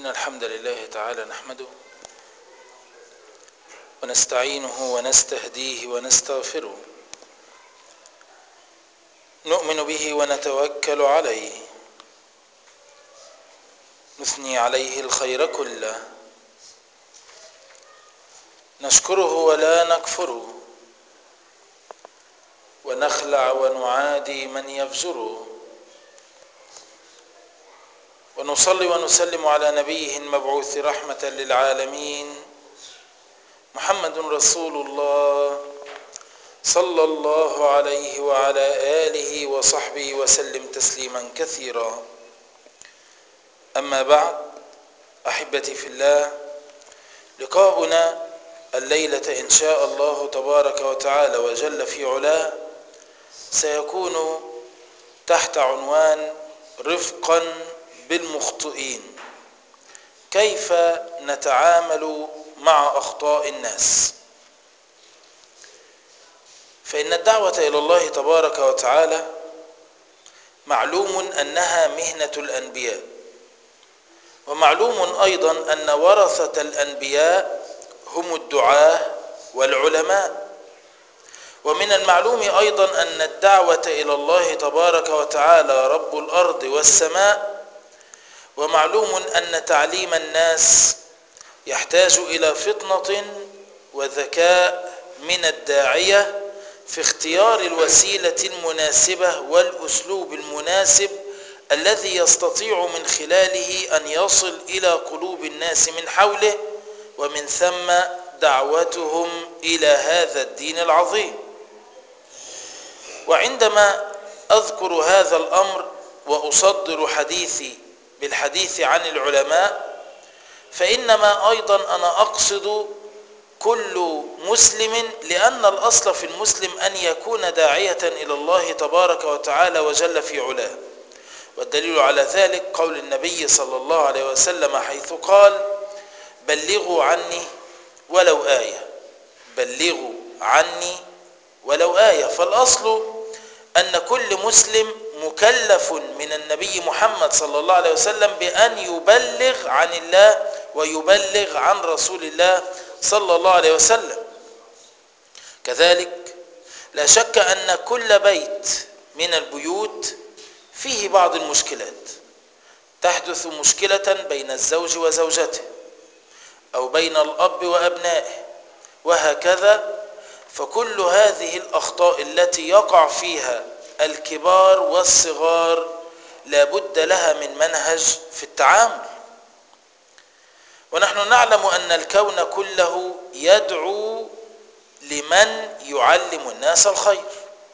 إن الحمد لله تعالى نحمده ونستعينه ونستهديه ونستغفره نؤمن به ونتوكل عليه نثني عليه الخير كله نشكره ولا نكفره ونخلع ونعادي من يفجره ونصلي ونسلم على نبيه المبعوث رحمة للعالمين محمد رسول الله صلى الله عليه وعلى آله وصحبه وسلم تسليما كثيرا أما بعد أحبتي في الله لقاؤنا الليلة إن شاء الله تبارك وتعالى وجل في علاه سيكون تحت عنوان رفقا بالمخطئين كيف نتعامل مع أخطاء الناس فإن الدعوة إلى الله تبارك وتعالى معلوم أنها مهنة الأنبياء ومعلوم أيضا أن ورثة الأنبياء هم الدعاة والعلماء ومن المعلوم أيضا أن الدعوة إلى الله تبارك وتعالى رب الأرض والسماء ومعلوم أن تعليم الناس يحتاج إلى فطنة وذكاء من الداعية في اختيار الوسيلة المناسبة والأسلوب المناسب الذي يستطيع من خلاله أن يصل إلى قلوب الناس من حوله ومن ثم دعوتهم إلى هذا الدين العظيم وعندما أذكر هذا الأمر وأصدر حديثي بالحديث عن العلماء فإنما أيضا أنا أقصد كل مسلم لأن الأصل في المسلم أن يكون داعية إلى الله تبارك وتعالى وجل في علاه والدليل على ذلك قول النبي صلى الله عليه وسلم حيث قال بلغوا عني ولو آية بلغوا عني ولو آية فالأصل أن كل مسلم مكلف من النبي محمد صلى الله عليه وسلم بأن يبلغ عن الله ويبلغ عن رسول الله صلى الله عليه وسلم كذلك لا شك أن كل بيت من البيوت فيه بعض المشكلات تحدث مشكلة بين الزوج وزوجته أو بين الأب وأبنائه وهكذا فكل هذه الأخطاء التي يقع فيها الكبار والصغار لابد لها من منهج في التعامل ونحن نعلم أن الكون كله يدعو لمن يعلم الناس الخير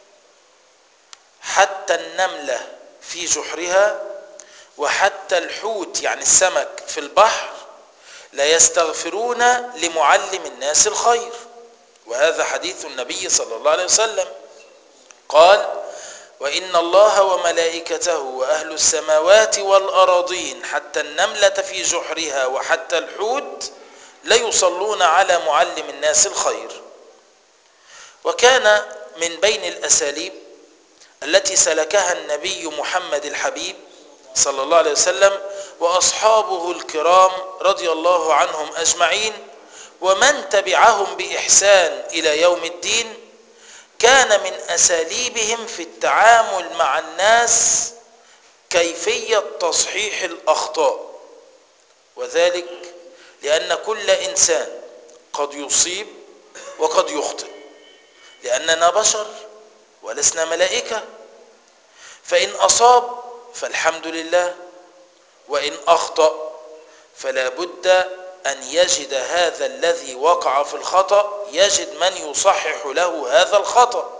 حتى النملة في جحرها وحتى الحوت يعني السمك في البحر لا يستغفرون لمعلم الناس الخير وهذا حديث النبي صلى الله عليه وسلم قال وإن الله وملائكته وأهل السماوات والأراضين حتى النملة في جحرها وحتى الحوت ليصلون على معلم الناس الخير وكان من بين الأساليب التي سلكها النبي محمد الحبيب صلى الله عليه وسلم وأصحابه الكرام رضي الله عنهم أجمعين ومن تبعهم بإحسان إلى يوم الدين كان من أساليبهم في التعامل مع الناس كيفية تصحيح الأخطاء وذلك لأن كل إنسان قد يصيب وقد يخطئ لأننا بشر ولسنا ملائكة فإن أصاب فالحمد لله وإن أخطأ فلا بد أن يجد هذا الذي وقع في الخطأ يجد من يصحح له هذا الخطأ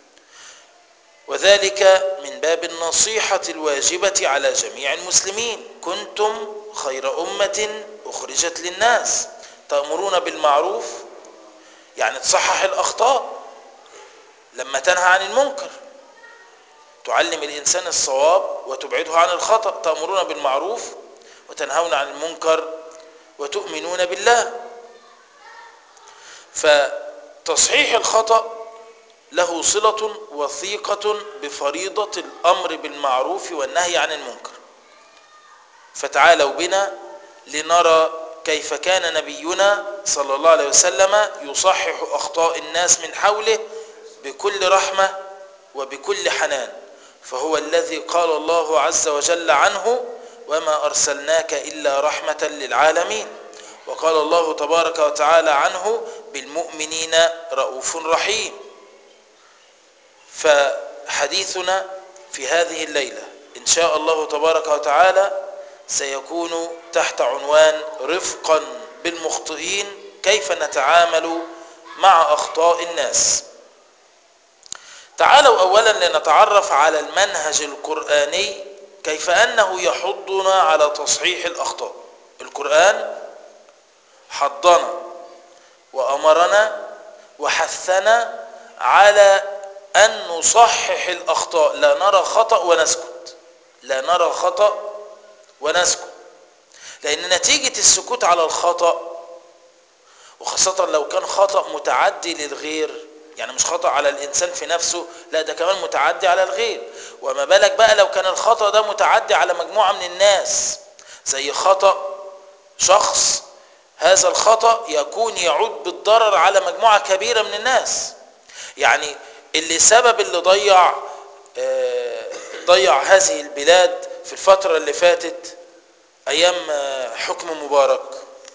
وذلك من باب النصيحة الواجبة على جميع المسلمين كنتم خير أمة أخرجت للناس تأمرون بالمعروف يعني تصحح الأخطاء لما تنهى عن المنكر تعلم الإنسان الصواب وتبعده عن الخطأ تأمرون بالمعروف وتنهون عن المنكر وتؤمنون بالله فتصحيح الخطأ له صلة وثيقة بفريضة الأمر بالمعروف والنهي عن المنكر فتعالوا بنا لنرى كيف كان نبينا صلى الله عليه وسلم يصحح أخطاء الناس من حوله بكل رحمة وبكل حنان فهو الذي قال الله عز وجل عنه وما أرسلناك إلا رحمة للعالمين وقال الله تبارك وتعالى عنه بالمؤمنين رؤوف رحيم فحديثنا في هذه الليلة إن شاء الله تبارك وتعالى سيكون تحت عنوان رفقا بالمخطئين كيف نتعامل مع أخطاء الناس تعالوا أولا لنتعرف على المنهج القرآني كيف أنه يحضنا على تصحيح الأخطاء القرآن حضنا وأمرنا وحثنا على أن نصحح الأخطاء لا نرى خطأ ونسكت لا نرى خطأ ونسكت لأن نتيجة السكوت على الخطأ وخاصة لو كان خطأ متعدي للغير يعني مش خطأ على الإنسان في نفسه لا ده كمان متعدي على الغير وما بالك بقى لو كان الخطأ ده متعدي على مجموعة من الناس زي خطأ شخص هذا الخطأ يكون يعود بالضرر على مجموعة كبيرة من الناس يعني اللي سبب اللي ضيع ضيع هذه البلاد في الفترة اللي فاتت أيام حكم مبارك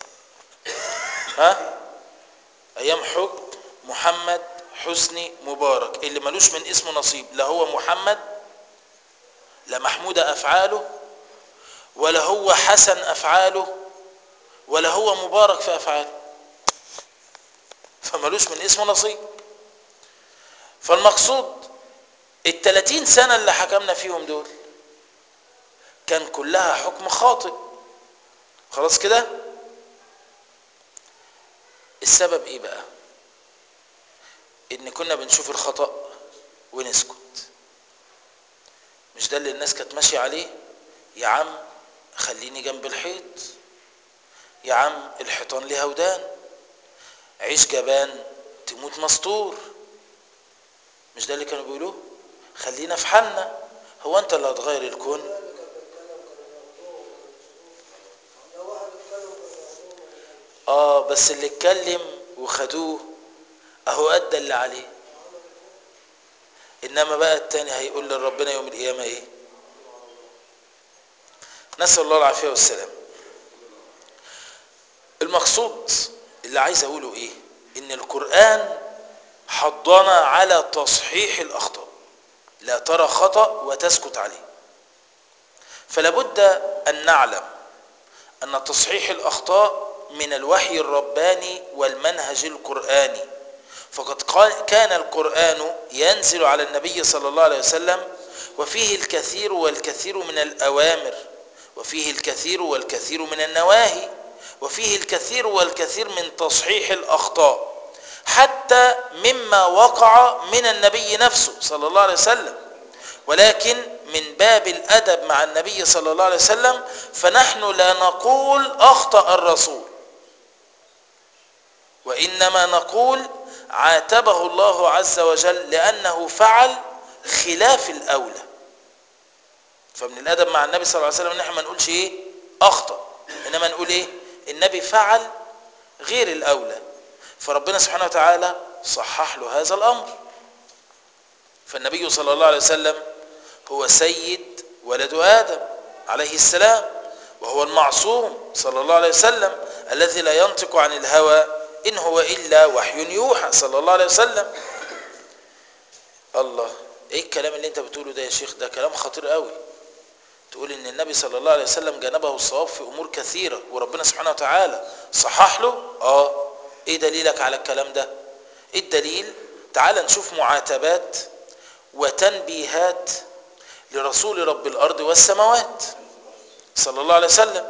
ها أيام حكم محمد حسني مبارك اللي ملوش من اسمه نصيب لا هو محمد لا محمود أفعاله ولا هو حسن أفعاله ولا هو مبارك في أفعاله فملوش من اسمه نصيب فالمقصود التلاتين سنة اللي حكمنا فيهم دول كان كلها حكم خاطئ خلاص كده السبب ايه بقى ان كنا بنشوف الخطأ ونسكت مش ده اللي الناس كانت ماشية عليه يا عم خليني جنب الحيط يا عم الحيطان ليها ودان عيش جبان تموت مستور مش ده اللي كانوا بيقولوه خلينا في حالنا هو انت اللي هتغير الكون اه بس اللي اتكلم وخدوه اهو ادى اللي عليه انما بقى التاني هيقول لربنا يوم القيامه ايه نسال الله العافيه والسلام المقصود اللي عايز اقوله ايه ان القران حضنا على تصحيح الاخطاء لا ترى خطا وتسكت عليه فلا بد ان نعلم ان تصحيح الاخطاء من الوحي الرباني والمنهج القراني فقد كان القران ينزل على النبي صلى الله عليه وسلم وفيه الكثير والكثير من الاوامر وفيه الكثير والكثير من النواهي وفيه الكثير والكثير من تصحيح الاخطاء حتى مما وقع من النبي نفسه صلى الله عليه وسلم ولكن من باب الادب مع النبي صلى الله عليه وسلم فنحن لا نقول اخطا الرسول وانما نقول عاتبه الله عز وجل لانه فعل خلاف الاولى فمن الادب مع النبي صلى الله عليه وسلم ان احنا ما نقولش ايه اخطا انما نقول ايه النبي فعل غير الاولى فربنا سبحانه وتعالى صحح له هذا الامر فالنبي صلى الله عليه وسلم هو سيد ولد ادم عليه السلام وهو المعصوم صلى الله عليه وسلم الذي لا ينطق عن الهوى ان هو الا وحي يوحى صلى الله عليه وسلم الله ايه الكلام اللي انت بتقوله ده يا شيخ ده كلام خطير قوي تقول ان النبي صلى الله عليه وسلم جنبه الصواب في امور كثيره وربنا سبحانه وتعالى صحح له اه ايه دليلك على الكلام ده ايه الدليل تعال نشوف معاتبات وتنبيهات لرسول رب الارض والسماوات صلى الله عليه وسلم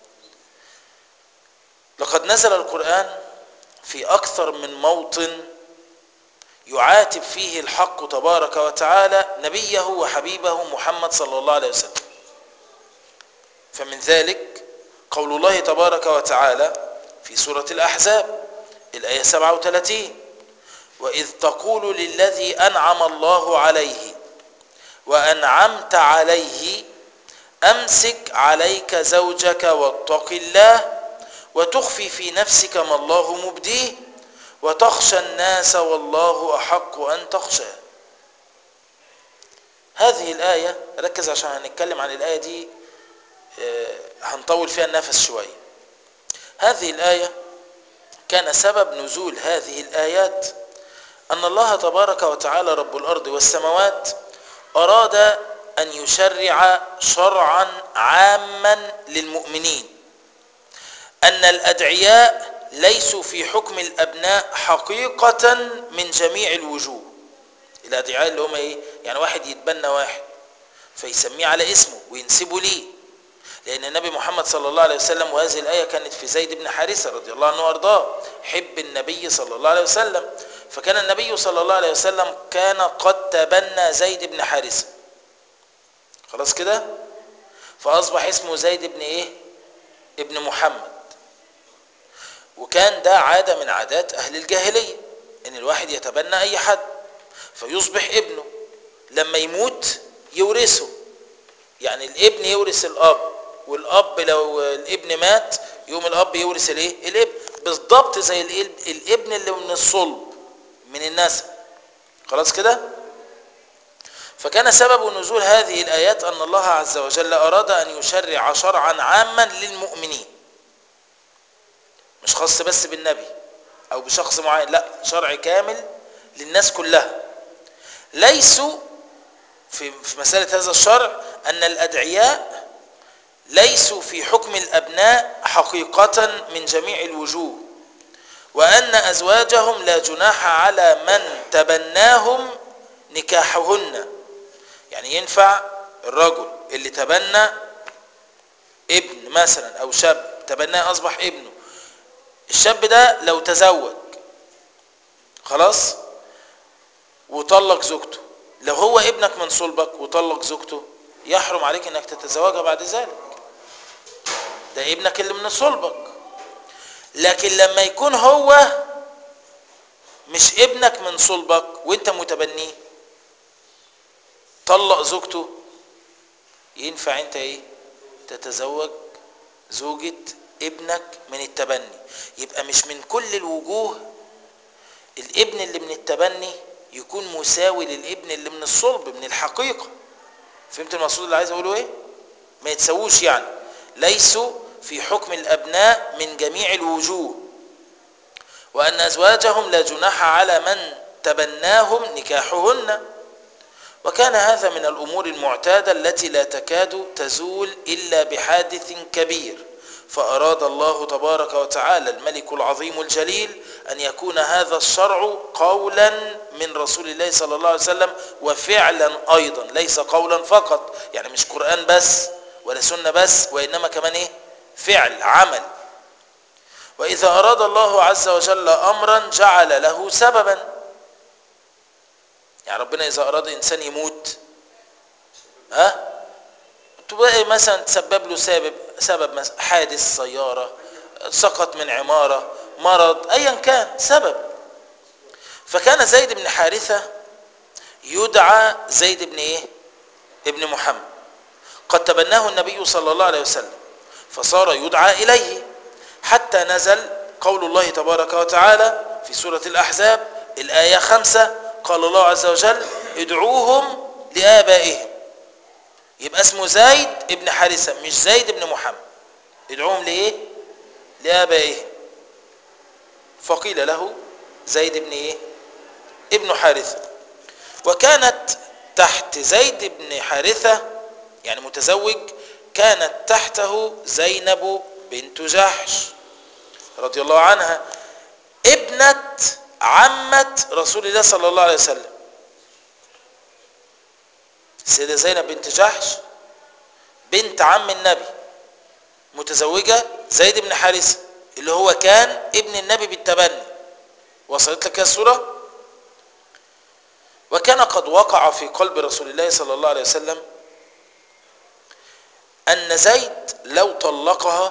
لقد نزل القران في اكثر من موطن يعاتب فيه الحق تبارك وتعالى نبيه وحبيبه محمد صلى الله عليه وسلم فمن ذلك قول الله تبارك وتعالى في سورة الأحزاب الآية 37 وإذ تقول للذي أنعم الله عليه وأنعمت عليه أمسك عليك زوجك واتق الله وتخفي في نفسك ما الله مبديه وتخشى الناس والله أحق أن تخشاه هذه الآية ركز عشان هنتكلم عن الآية دي هنطول فيها النفس شوية هذه الآية كان سبب نزول هذه الآيات أن الله تبارك وتعالى رب الأرض والسماوات أراد أن يشرع شرعا عاما للمؤمنين أن الأدعياء ليسوا في حكم الأبناء حقيقة من جميع الوجوه الأدعياء اللي هم إيه؟ يعني واحد يتبنى واحد فيسميه على اسمه وينسبه ليه لأن النبي محمد صلى الله عليه وسلم وهذه الآية كانت في زيد بن حارثة رضي الله عنه وأرضاه حب النبي صلى الله عليه وسلم فكان النبي صلى الله عليه وسلم كان قد تبنى زيد بن حارثة خلاص كده فأصبح اسمه زيد بن إيه ابن محمد وكان ده عادة من عادات أهل الجاهلية إن الواحد يتبنى أي حد فيصبح ابنه لما يموت يورثه يعني الابن يورث الأب والأب لو الابن مات يوم الأب يورث الايه الابن بالضبط زي الابن اللي من الصلب من النسب خلاص كده فكان سبب نزول هذه الآيات أن الله عز وجل أراد أن يشرع شرعا عاما للمؤمنين مش خاص بس بالنبي أو بشخص معين لا شرع كامل للناس كلها ليسوا في في مسألة هذا الشرع أن الأدعياء ليسوا في حكم الأبناء حقيقة من جميع الوجوه وأن أزواجهم لا جناح على من تبناهم نكاحهن يعني ينفع الرجل اللي تبنى ابن مثلا أو شاب تبناه أصبح ابنه الشاب ده لو تزوج خلاص وطلق زوجته لو هو ابنك من صلبك وطلق زوجته يحرم عليك انك تتزوجها بعد ذلك ده ابنك اللي من صلبك لكن لما يكون هو مش ابنك من صلبك وانت متبنيه طلق زوجته ينفع انت ايه تتزوج زوجة ابنك من التبني يبقى مش من كل الوجوه الابن اللي من التبني يكون مساوي للابن اللي من الصلب من الحقيقة فهمت المقصود اللي عايز اقوله ايه ما يتسووش يعني ليسوا في حكم الابناء من جميع الوجوه وان ازواجهم لا جناح على من تبناهم نكاحهن وكان هذا من الامور المعتاده التي لا تكاد تزول الا بحادث كبير فاراد الله تبارك وتعالى الملك العظيم الجليل ان يكون هذا الشرع قولا من رسول الله صلى الله عليه وسلم وفعلا ايضا ليس قولا فقط يعني مش قران بس ولا سنه بس وانما كمان ايه فعل عمل واذا اراد الله عز وجل امرا جعل له سببا يعني ربنا اذا اراد انسان يموت ها تبقى مثلا تسبب له سبب سبب مثلا حادث سياره سقط من عماره مرض ايا كان سبب فكان زيد بن حارثه يدعى زيد بن ايه ابن محمد قد تبناه النبي صلى الله عليه وسلم فصار يدعى اليه حتى نزل قول الله تبارك وتعالى في سوره الاحزاب الايه خمسة قال الله عز وجل ادعوهم لآبائهم يبقى اسمه زيد ابن حارثة مش زيد ابن محمد ادعوهم لإيه لآبائهم فقيل له زيد ابن إيه ابن حارثة وكانت تحت زيد بن حارثة يعني متزوج كانت تحته زينب بنت جحش رضي الله عنها ابنة عمة رسول الله صلى الله عليه وسلم السيدة زينب بنت جحش بنت عم النبي متزوجة زيد بن حارثة اللي هو كان ابن النبي بالتبني وصلت لك الصورة وكان قد وقع في قلب رسول الله صلى الله عليه وسلم أن زيد لو طلقها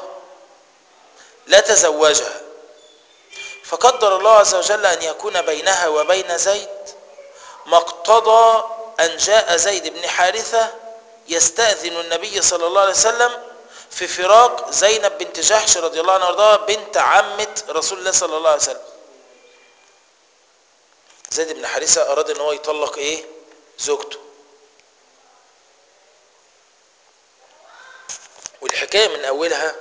لتزوجها فقدر الله عز وجل أن يكون بينها وبين زيد ما اقتضى أن جاء زيد بن حارثة يستأذن النبي صلى الله عليه وسلم في فراق زينب بنت جحش رضي الله عنها وارضاها بنت عمة رسول الله صلى الله عليه وسلم زيد بن حارثة أراد ان هو يطلق ايه زوجته والحكاية من أولها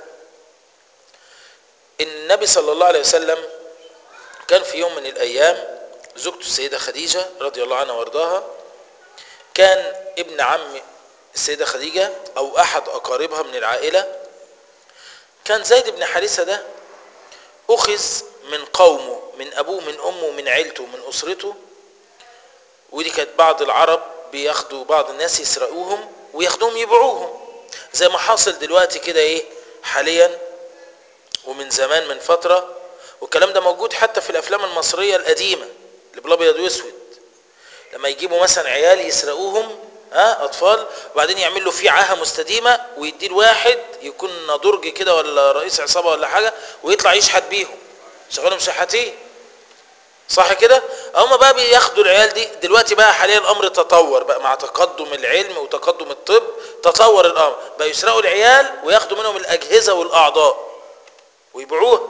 إن النبي صلى الله عليه وسلم كان في يوم من الأيام زوجته السيدة خديجة رضي الله عنها وارضاها كان ابن عم السيدة خديجة أو أحد أقاربها من العائلة كان زيد بن حارثة ده أخذ من قومه من أبوه من أمه من عيلته من أسرته ودي كانت بعض العرب بياخدوا بعض الناس يسرقوهم وياخدوهم يبيعوهم زي ما حاصل دلوقتي كده ايه حاليا ومن زمان من فترة والكلام ده موجود حتى في الافلام المصرية القديمة اللي بالابيض واسود لما يجيبوا مثلا عيال يسرقوهم ها اطفال وبعدين يعمل له فيه عاهه مستديمه ويديه لواحد يكون درج كده ولا رئيس عصابه ولا حاجه ويطلع يشحت بيهم شغالهم شحاتين صح كده هم بقى بياخدوا العيال دي دلوقتي بقى حاليا الامر تطور بقى مع تقدم العلم وتقدم الطب تطور الامر بقى يسرقوا العيال وياخدوا منهم الاجهزه والاعضاء ويبيعوها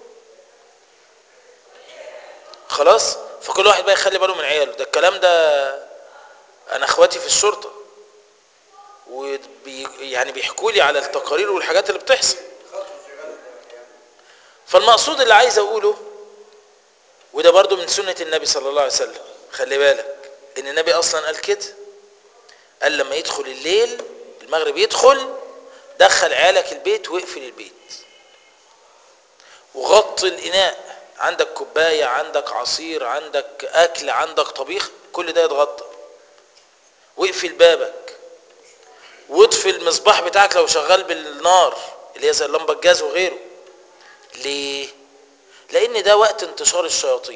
خلاص فكل واحد بقى يخلي باله من عياله ده الكلام ده انا اخواتي في الشرطه وبي يعني بيحكوا لي على التقارير والحاجات اللي بتحصل فالمقصود اللي عايز اقوله وده برضو من سنة النبي صلى الله عليه وسلم خلي بالك ان النبي اصلا قال كده قال لما يدخل الليل المغرب يدخل دخل عيالك البيت واقفل البيت وغطي الاناء عندك كوباية عندك عصير عندك اكل عندك طبيخ كل ده يتغطى واقفل بابك واطفي المصباح بتاعك لو شغال بالنار اللي هي زي اللمبه الجاز وغيره ليه لان ده وقت انتشار الشياطين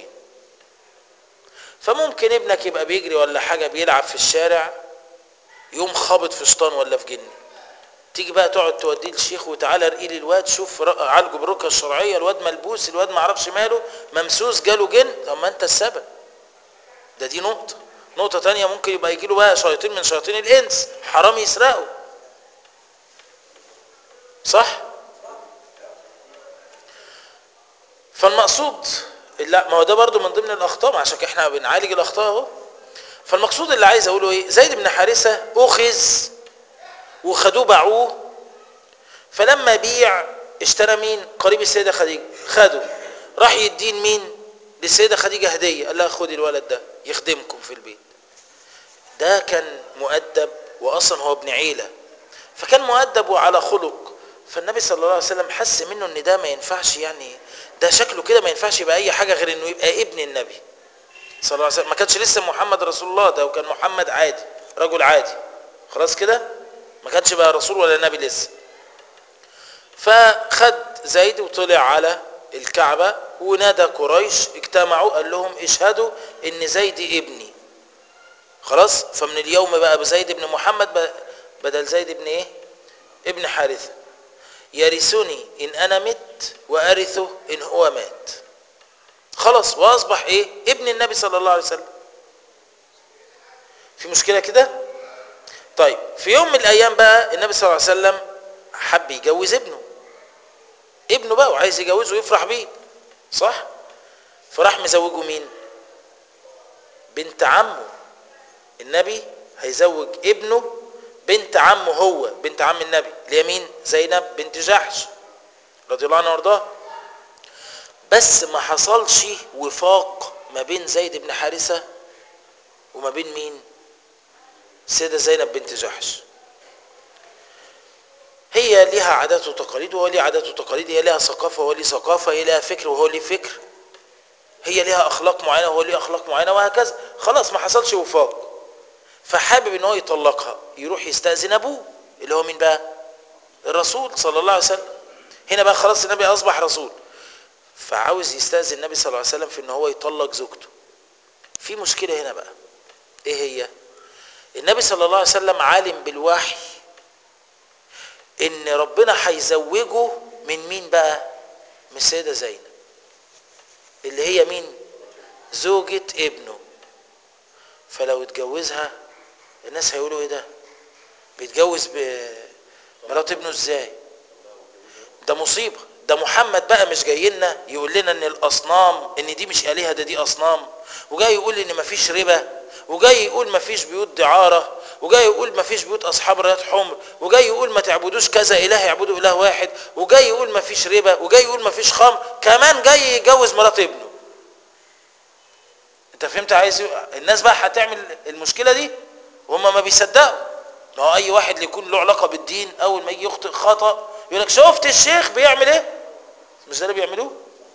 فممكن ابنك يبقى بيجري ولا حاجه بيلعب في الشارع يقوم خابط في شيطان ولا في جن تيجي بقى تقعد توديه للشيخ وتعالى ارقي لي الواد شوف عالجه بالرقيه الشرعيه الواد ملبوس الواد ما اعرفش ماله ممسوس جاله جن طب ما انت السبب ده دي نقطه نقطة تانية ممكن يبقى يجي له بقى شياطين من شياطين الإنس حرام يسرقوا صح؟ فالمقصود لا ما هو ده برضو من ضمن الأخطاء ما عشان احنا بنعالج الأخطاء اهو فالمقصود اللي عايز أقوله إيه؟ زيد بن حارثة أخذ وخدوه باعوه فلما بيع اشترى مين؟ قريب السيدة خديجة خده راح يدين مين؟ للسيدة خديجة هدية قال لها خدي الولد ده يخدمكم في البيت ده كان مؤدب واصلا هو ابن عيله فكان مؤدب وعلى خلق فالنبي صلى الله عليه وسلم حس منه ان ده ما ينفعش يعني ده شكله كده ما ينفعش يبقى اي حاجه غير انه يبقى ابن النبي صلى الله عليه وسلم ما كانش لسه محمد رسول الله ده وكان محمد عادي رجل عادي خلاص كده ما كانش بقى رسول ولا نبي لسه فخد زيد وطلع على الكعبه ونادى قريش اجتمعوا قال لهم اشهدوا ان زيد ابني خلاص فمن اليوم بقى بزيد بن محمد بدل زيد بن ايه ابن حارثة يرثني ان انا مت وارثه ان هو مات خلاص واصبح ايه ابن النبي صلى الله عليه وسلم في مشكلة كده طيب في يوم من الايام بقى النبي صلى الله عليه وسلم حب يجوز ابنه ابنه بقى وعايز يجوزه ويفرح بيه صح فراح مزوجه مين بنت عمه النبي هيزوج ابنه بنت عمه هو بنت عم النبي اللي هي مين زينب بنت جحش رضي الله عنها وارضاها بس ما حصلش وفاق ما بين زيد بن حارثه وما بين مين السيدة زينب بنت جحش هي لها عادات وتقاليد وهو ليه عادات وتقاليد هي لها ثقافة وهو ليه ثقافة هي لها فكر وهو ليه فكر هي لها أخلاق معينة وهو ليه أخلاق معينة وهكذا خلاص ما حصلش وفاق فحابب ان هو يطلقها يروح يستأذن أبوه اللي هو مين بقى الرسول صلى الله عليه وسلم هنا بقى خلاص النبي أصبح رسول فعاوز يستأذن النبي صلى الله عليه وسلم في ان هو يطلق زوجته في مشكلة هنا بقى ايه هي النبي صلى الله عليه وسلم عالم بالوحي ان ربنا هيزوجه من مين بقى من السيده زينب اللي هي مين زوجة ابنه فلو اتجوزها الناس هيقولوا ايه ده بيتجوز بمرات ابنه ازاي ده مصيبة ده محمد بقى مش جاي لنا يقول لنا ان الاصنام ان دي مش الهه ده دي اصنام وجاي يقول ان مفيش ربا وجاي يقول مفيش بيوت دعاره وجاي يقول مفيش بيوت اصحاب رايات حمر وجاي يقول ما تعبدوش كذا اله يعبدوا اله واحد وجاي يقول مفيش ربا وجاي يقول مفيش خمر كمان جاي يتجوز مرات ابنه انت فهمت عايز ايه؟ الناس بقى هتعمل المشكله دي وهم ما بيصدقوا ما هو اي واحد اللي يكون له علاقه بالدين اول ما يجي يخطئ خطا يقول لك شفت الشيخ بيعمل ايه مش ده اللي بيعملوه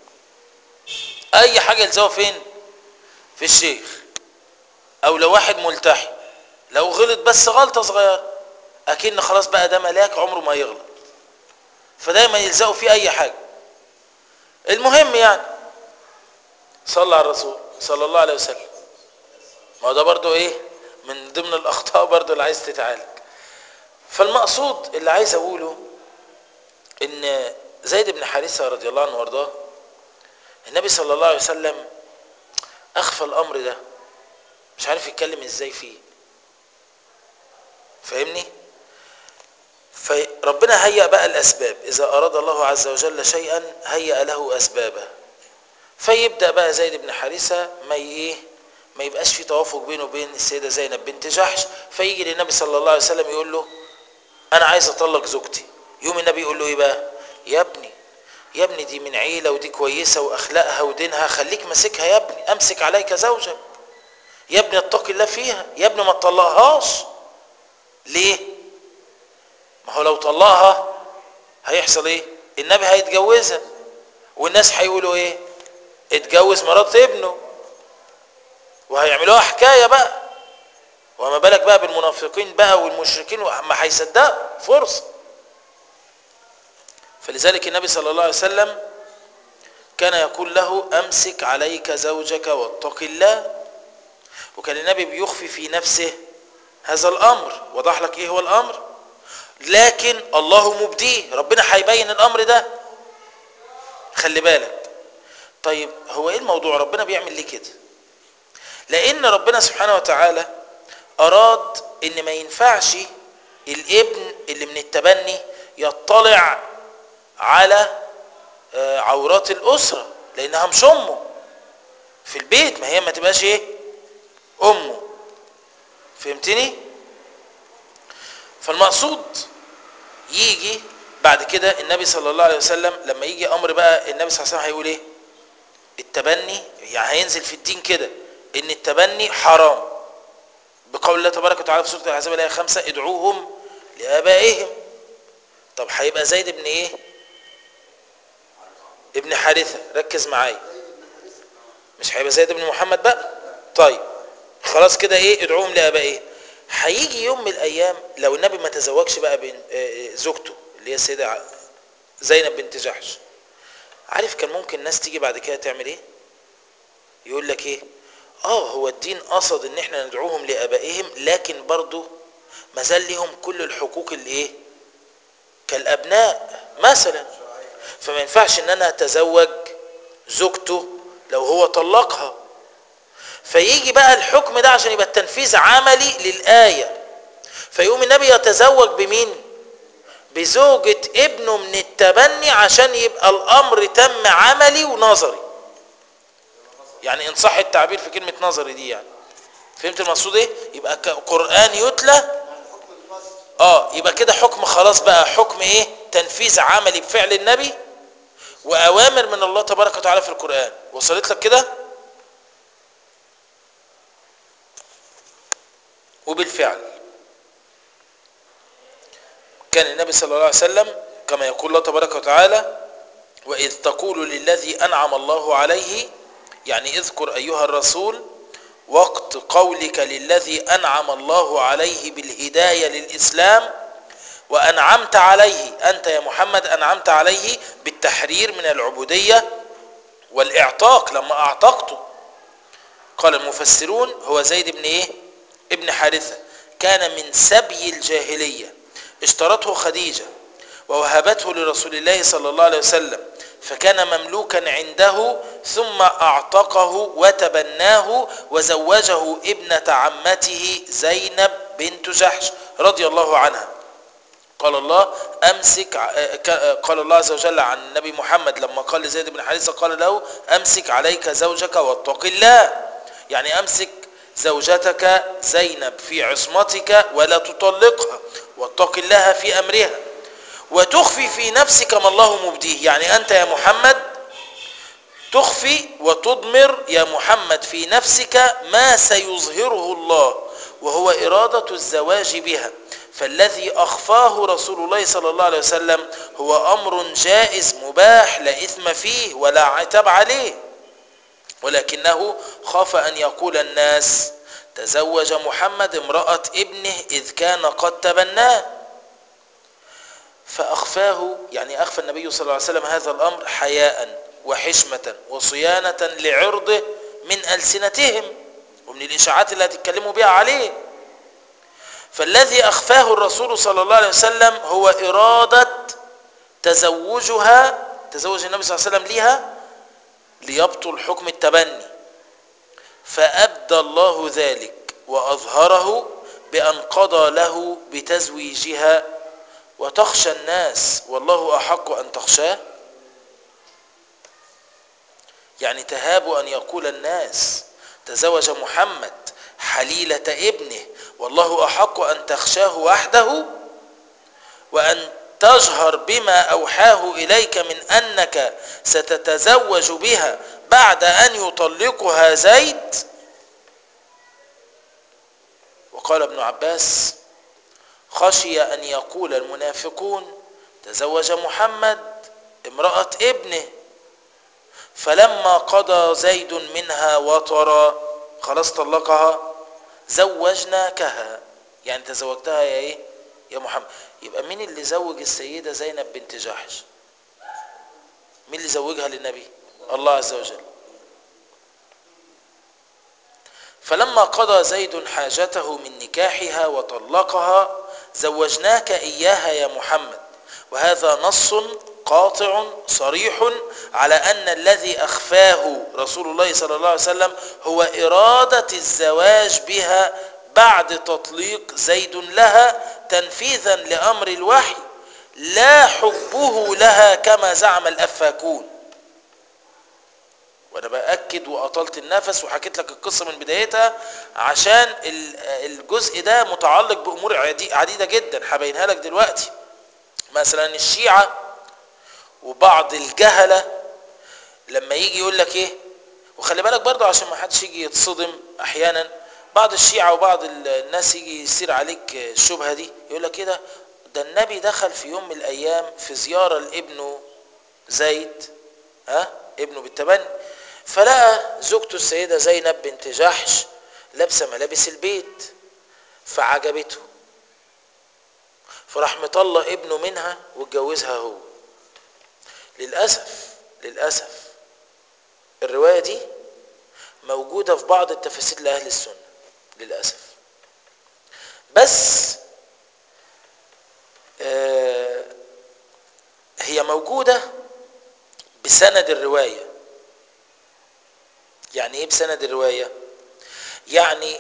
اي حاجه يلزقوا فين في الشيخ او لو واحد ملتحي لو غلط بس غلطه صغيره اكن خلاص بقى ده ملاك عمره ما يغلط فدايما يلزقوا فيه اي حاجه المهم يعني صلى على الرسول صلى الله عليه وسلم ما هو ده برضو ايه من ضمن الاخطاء برضو اللي عايز تتعالج فالمقصود اللي عايز اقوله ان زيد بن حارثة رضي الله عنه وارضاه النبي صلى الله عليه وسلم اخفى الامر ده مش عارف يتكلم ازاي فيه فاهمني فربنا هيأ بقى الاسباب اذا اراد الله عز وجل شيئا هيأ له اسبابه فيبدأ بقى زيد بن حارثة ما ايه ما يبقاش في توافق بينه وبين السيدة زينب بنت جحش فيجي للنبي صلى الله عليه وسلم يقول له انا عايز اطلق زوجتي يوم النبي يقول له ايه بقى يا ابني يا ابني دي من عيلة ودي كويسة واخلاقها ودينها خليك ماسكها يا ابني امسك عليك زوجك يا ابني اتق الله فيها يا ابني ما تطلقهاش ليه ما هو لو طلقها هيحصل ايه النبي هيتجوزها والناس هيقولوا ايه اتجوز مرات ابنه وهيعملوها حكايه بقى وما بالك بقى بالمنافقين بقى والمشركين ما هيصدقوا فرصه فلذلك النبي صلى الله عليه وسلم كان يقول له امسك عليك زوجك واتق الله وكان النبي بيخفي في نفسه هذا الامر وضح لك ايه هو الامر لكن الله مبديه ربنا هيبين الامر ده خلي بالك طيب هو ايه الموضوع ربنا بيعمل ليه كده لان ربنا سبحانه وتعالى اراد ان ما ينفعش الابن اللي من التبني يطلع على عورات الاسره لانها مش امه في البيت ما هي ما تبقاش ايه امه فهمتني فالمقصود يجي بعد كده النبي صلى الله عليه وسلم لما يجي امر بقى النبي صلى الله عليه وسلم هيقول ايه التبني يعني هينزل في الدين كده ان التبني حرام بقول الله تبارك وتعالى في سوره الاحزاب الايه 5 ادعوهم لابائهم طب هيبقى زيد بن ايه ابن حارثه ركز معايا مش هيبقى زيد بن محمد بقى طيب خلاص كده ايه ادعوهم لابائهم هيجي يوم من الايام لو النبي ما تزوجش بقى بين زوجته اللي هي السيده زينب بنت جحش عارف كان ممكن الناس تيجي بعد كده تعمل ايه يقول لك ايه اه هو الدين قصد ان احنا ندعوهم لابائهم لكن برضه ما زال لهم كل الحقوق اللي ايه كالابناء مثلا فما ينفعش ان انا اتزوج زوجته لو هو طلقها فيجي بقى الحكم ده عشان يبقى التنفيذ عملي للآية فيقوم النبي يتزوج بمين بزوجة ابنه من التبني عشان يبقى الأمر تم عملي ونظري يعني إن صح التعبير في كلمة نظري دي يعني فهمت المقصود ايه يبقى قرآن يتلى اه يبقى كده حكم خلاص بقى حكم ايه تنفيذ عملي بفعل النبي وأوامر من الله تبارك وتعالى في القرآن وصلت لك كده وبالفعل كان النبي صلى الله عليه وسلم كما يقول الله تبارك وتعالى وإذ تقول للذي أنعم الله عليه يعني اذكر أيها الرسول وقت قولك للذي أنعم الله عليه بالهداية للإسلام وأنعمت عليه أنت يا محمد أنعمت عليه بالتحرير من العبودية والإعتاق لما أعتقته قال المفسرون هو زيد بن إيه ابن حارثة كان من سبي الجاهلية اشترته خديجة ووهبته لرسول الله صلى الله عليه وسلم فكان مملوكا عنده ثم اعتقه وتبناه وزوجه ابنة عمته زينب بنت جحش رضي الله عنها قال الله أمسك قال الله عز وجل عن النبي محمد لما قال لزيد بن حارثة قال له أمسك عليك زوجك واتق الله يعني أمسك زوجتك زينب في عصمتك ولا تطلقها واتق الله في أمرها وتخفي في نفسك ما الله مبديه يعني أنت يا محمد تخفي وتضمر يا محمد في نفسك ما سيظهره الله وهو إرادة الزواج بها فالذي أخفاه رسول الله صلى الله عليه وسلم هو أمر جائز مباح لا إثم فيه ولا عتاب عليه ولكنه خاف أن يقول الناس تزوج محمد امرأة ابنه إذ كان قد تبناه فأخفاه يعني أخفى النبي صلى الله عليه وسلم هذا الأمر حياء وحشمة وصيانة لعرضه من ألسنتهم ومن الإشاعات التي اتكلموا بها عليه فالذي أخفاه الرسول صلى الله عليه وسلم هو إرادة تزوجها تزوج النبي صلى الله عليه وسلم لها ليبطل حكم التبني فأبدى الله ذلك وأظهره بأن قضى له بتزويجها وتخشى الناس والله أحق أن تخشاه يعني تهاب أن يقول الناس تزوج محمد حليلة ابنه والله أحق أن تخشاه وحده وأن تجهر بما أوحاه إليك من أنك ستتزوج بها بعد أن يطلقها زيد وقال ابن عباس خشي أن يقول المنافقون تزوج محمد امرأة ابنه فلما قضى زيد منها وطرا خلاص طلقها زوجناكها يعني تزوجتها يا ايه يا محمد يبقى مين اللي زوج السيدة زينب بنت جحش مين اللي زوجها للنبي الله عز وجل فلما قضى زيد حاجته من نكاحها وطلقها زوجناك إياها يا محمد وهذا نص قاطع صريح على أن الذي أخفاه رسول الله صلى الله عليه وسلم هو إرادة الزواج بها بعد تطليق زيد لها تنفيذا لأمر الوحي لا حبه لها كما زعم الأفاكون وانا باكد واطلت النفس وحكيت لك القصه من بدايتها عشان الجزء ده متعلق بامور عديده جدا هبينها لك دلوقتي مثلا الشيعه وبعض الجهله لما يجي يقول لك ايه وخلي بالك برضه عشان ما حدش يجي يتصدم احيانا بعض الشيعه وبعض الناس يجي يصير عليك الشبهه دي يقول لك كده ده النبي دخل في يوم من الايام في زياره لابنه زيد ها ابنه بالتبني فلقى زوجته السيدة زينب بنت جحش لابسة ملابس البيت فعجبته فراح مطلق ابنه منها واتجوزها هو للأسف للأسف الرواية دي موجودة في بعض التفاسير لأهل السنة للأسف بس آه هي موجودة بسند الروايه يعني ايه بسند الرواية يعني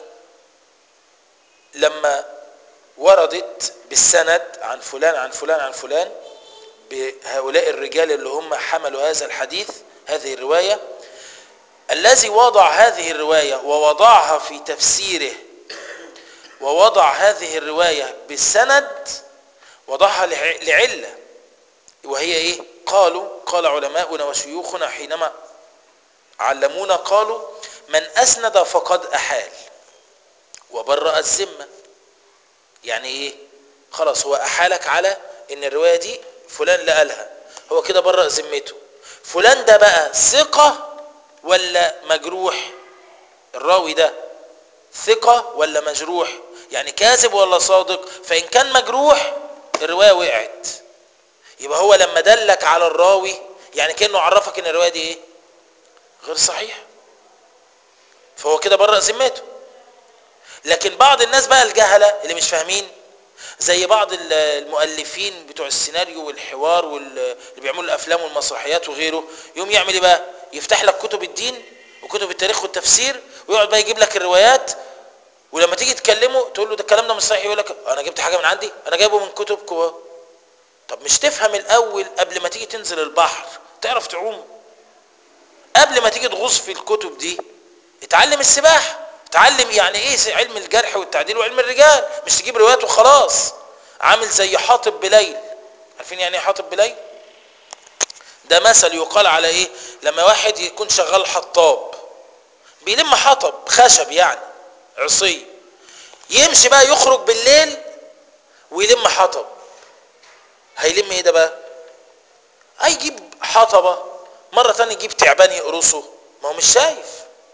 لما وردت بالسند عن فلان عن فلان عن فلان بهؤلاء الرجال اللي هم حملوا هذا الحديث هذه الرواية الذي وضع هذه الرواية ووضعها في تفسيره ووضع هذه الرواية بالسند وضعها لعلة وهي ايه قالوا قال علماؤنا وشيوخنا حينما علمونا قالوا من أسند فقد أحال وبرأ الذمة يعني إيه خلاص هو أحالك على إن الرواية دي فلان اللي قالها هو كده برأ ذمته فلان ده بقى ثقة ولا مجروح الراوي ده ثقة ولا مجروح يعني كاذب ولا صادق فإن كان مجروح الرواية وقعت يبقى هو لما دلك على الراوي يعني كأنه عرفك إن الرواية دي إيه غير صحيح فهو كده برأ ذمته لكن بعض الناس بقى الجهلة اللي مش فاهمين زي بعض المؤلفين بتوع السيناريو والحوار واللي بيعملوا الافلام والمسرحيات وغيره يوم يعمل ايه بقى يفتح لك كتب الدين وكتب التاريخ والتفسير ويقعد بقى يجيب لك الروايات ولما تيجي تكلمه تقول له ده الكلام ده مش صحيح يقول لك انا جبت حاجه من عندي انا جايبه من كتبكم اهو طب مش تفهم الاول قبل ما تيجي تنزل البحر تعرف تعوم قبل ما تيجي تغوص في الكتب دي اتعلم السباحه اتعلم يعني ايه علم الجرح والتعديل وعلم الرجال مش تجيب روايات وخلاص عامل زي حاطب بليل عارفين يعني ايه حاطب بليل ده مثل يقال على ايه لما واحد يكون شغال حطاب بيلم حطب خشب يعني عصي يمشي بقى يخرج بالليل ويلم حطب هيلم ايه ده بقى هيجيب حطبة مرة تانية يجيب تعبان يقرصه ما هو مش شايف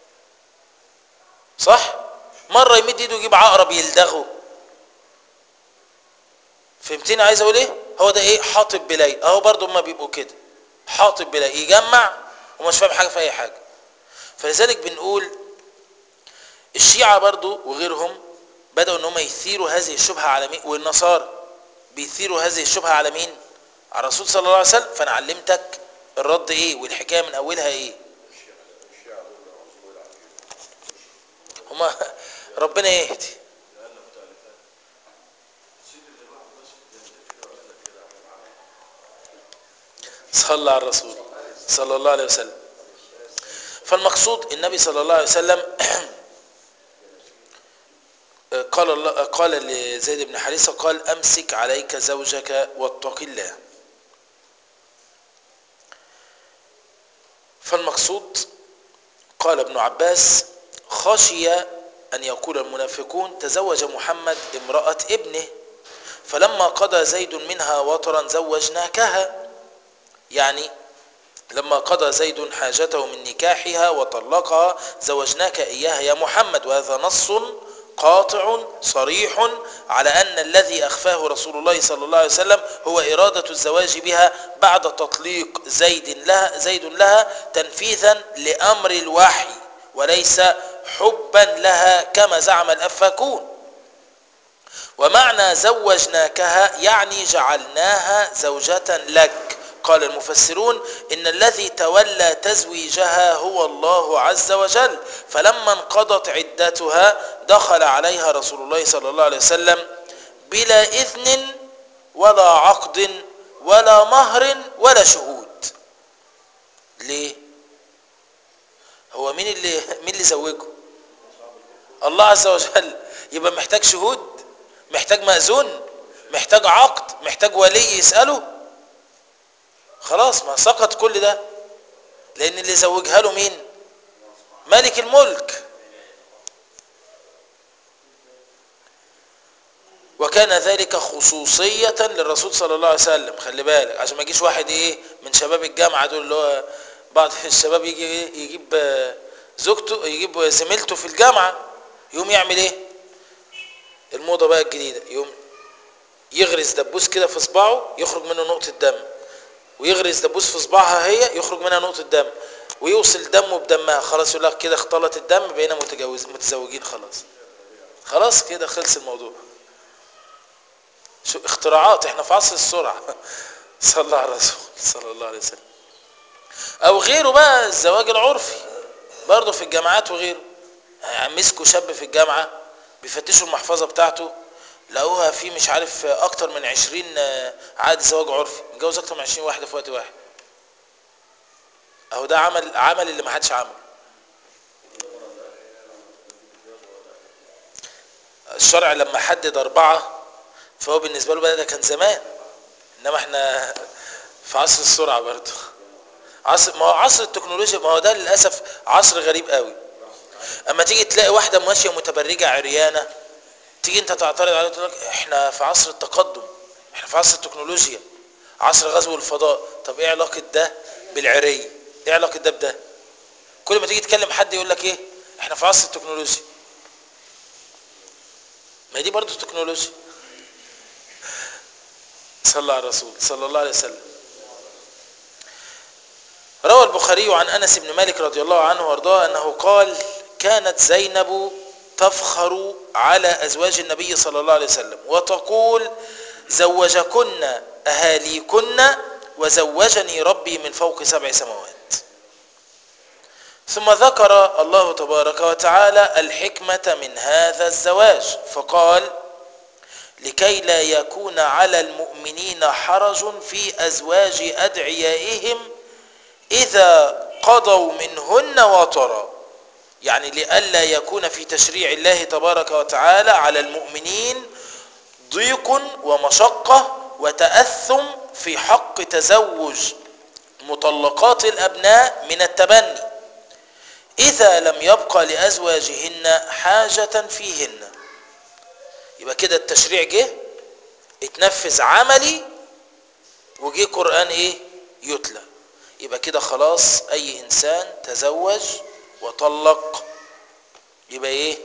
صح مرة يمد ايده يجيب عقرب يلدغه فهمتني عايز اقول ايه هو ده ايه حاطب بليل اهو برضو هما بيبقوا كده حاطب بليل يجمع ومش فاهم حاجة في اي حاجة فلذلك بنقول الشيعة برضو وغيرهم بدأوا ان هم يثيروا هذه الشبهة على مين والنصارى بيثيروا هذه الشبهة على مين على الرسول صلى الله عليه وسلم فانا علمتك الرد ايه والحكاية من اولها ايه هما ربنا يهدي صلى على الرسول صلى الله عليه وسلم فالمقصود النبي صلى الله عليه وسلم قال الله قال لزيد بن حارثه قال امسك عليك زوجك واتق الله فالمقصود قال ابن عباس خشي أن يقول المنافقون تزوج محمد امرأة ابنه فلما قضى زيد منها وطرا زوجناكها يعني لما قضى زيد حاجته من نكاحها وطلقها زوجناك إياها يا محمد وهذا نص قاطع صريح على أن الذي أخفاه رسول الله صلى الله عليه وسلم هو إرادة الزواج بها بعد تطليق زيد لها, زيد لها تنفيذا لأمر الوحي وليس حبا لها كما زعم الأفاكون ومعنى زوجناكها يعني جعلناها زوجة لك قال المفسرون إن الذي تولى تزويجها هو الله عز وجل فلما انقضت عدتها دخل عليها رسول الله صلى الله عليه وسلم بلا إذن ولا عقد ولا مهر ولا شهود ليه هو مين اللي مين اللي زوجه الله عز وجل يبقى محتاج شهود محتاج مأذون محتاج عقد محتاج ولي يسأله خلاص ما سقط كل ده لان اللي زوجها له مين ملك الملك وكان ذلك خصوصية للرسول صلى الله عليه وسلم خلي بالك عشان ما يجيش واحد ايه من شباب الجامعة دول اللي هو بعض الشباب يجي إيه يجيب زوجته يجيب زميلته في الجامعة يقوم يعمل ايه الموضة بقى الجديدة يقوم يغرز دبوس كده في صباعه يخرج منه نقطة دم ويغرز دبوس في صباعها هي يخرج منها نقطة دم ويوصل دمه بدمها خلاص يقول لك كده اختلط الدم بقينا متجوز متزوجين خلاص خلاص كده خلص الموضوع شو اختراعات احنا في عصر السرعة صلى الله على الرسول صلى الله عليه وسلم او غيره بقى الزواج العرفي برضه في الجامعات وغيره يعني مسكوا شاب في الجامعة بيفتشوا المحفظة بتاعته لقوها في مش عارف اكتر من عشرين عقد زواج عرفي متجوز اكتر من عشرين واحدة في وقت واحد اهو ده عمل عمل اللي ما حدش عمله الشرع لما حدد اربعة فهو بالنسبة له بقى ده كان زمان انما احنا في عصر السرعة برضه عصر ما هو عصر التكنولوجيا ما هو ده للاسف عصر غريب قوي اما تيجي تلاقي واحدة ماشية متبرجة عريانة تيجي انت تعترض عليه تقول لك احنا في عصر التقدم احنا في عصر التكنولوجيا عصر غزو الفضاء طب ايه علاقة ده بالعري ايه علاقة ده بده كل ما تيجي تكلم حد يقول لك ايه احنا في عصر التكنولوجيا ما دي برضه تكنولوجيا صلى على الرسول صلى الله عليه وسلم روى البخاري عن انس بن مالك رضي الله عنه وارضاه انه قال كانت زينب تفخر على ازواج النبي صلى الله عليه وسلم وتقول زوجكن اهاليكن وزوجني ربي من فوق سبع سماوات ثم ذكر الله تبارك وتعالى الحكمة من هذا الزواج فقال لكي لا يكون على المؤمنين حرج في أزواج أدعيائهم إذا قضوا منهن وطرا يعني لئلا يكون في تشريع الله تبارك وتعالى على المؤمنين ضيق ومشقة وتأثم في حق تزوج مطلقات الأبناء من التبني إذا لم يبقى لأزواجهن حاجة فيهن يبقى كده التشريع جه اتنفذ عملي وجه قرآن ايه يتلى يبقى كده خلاص اي انسان تزوج وطلق يبقى ايه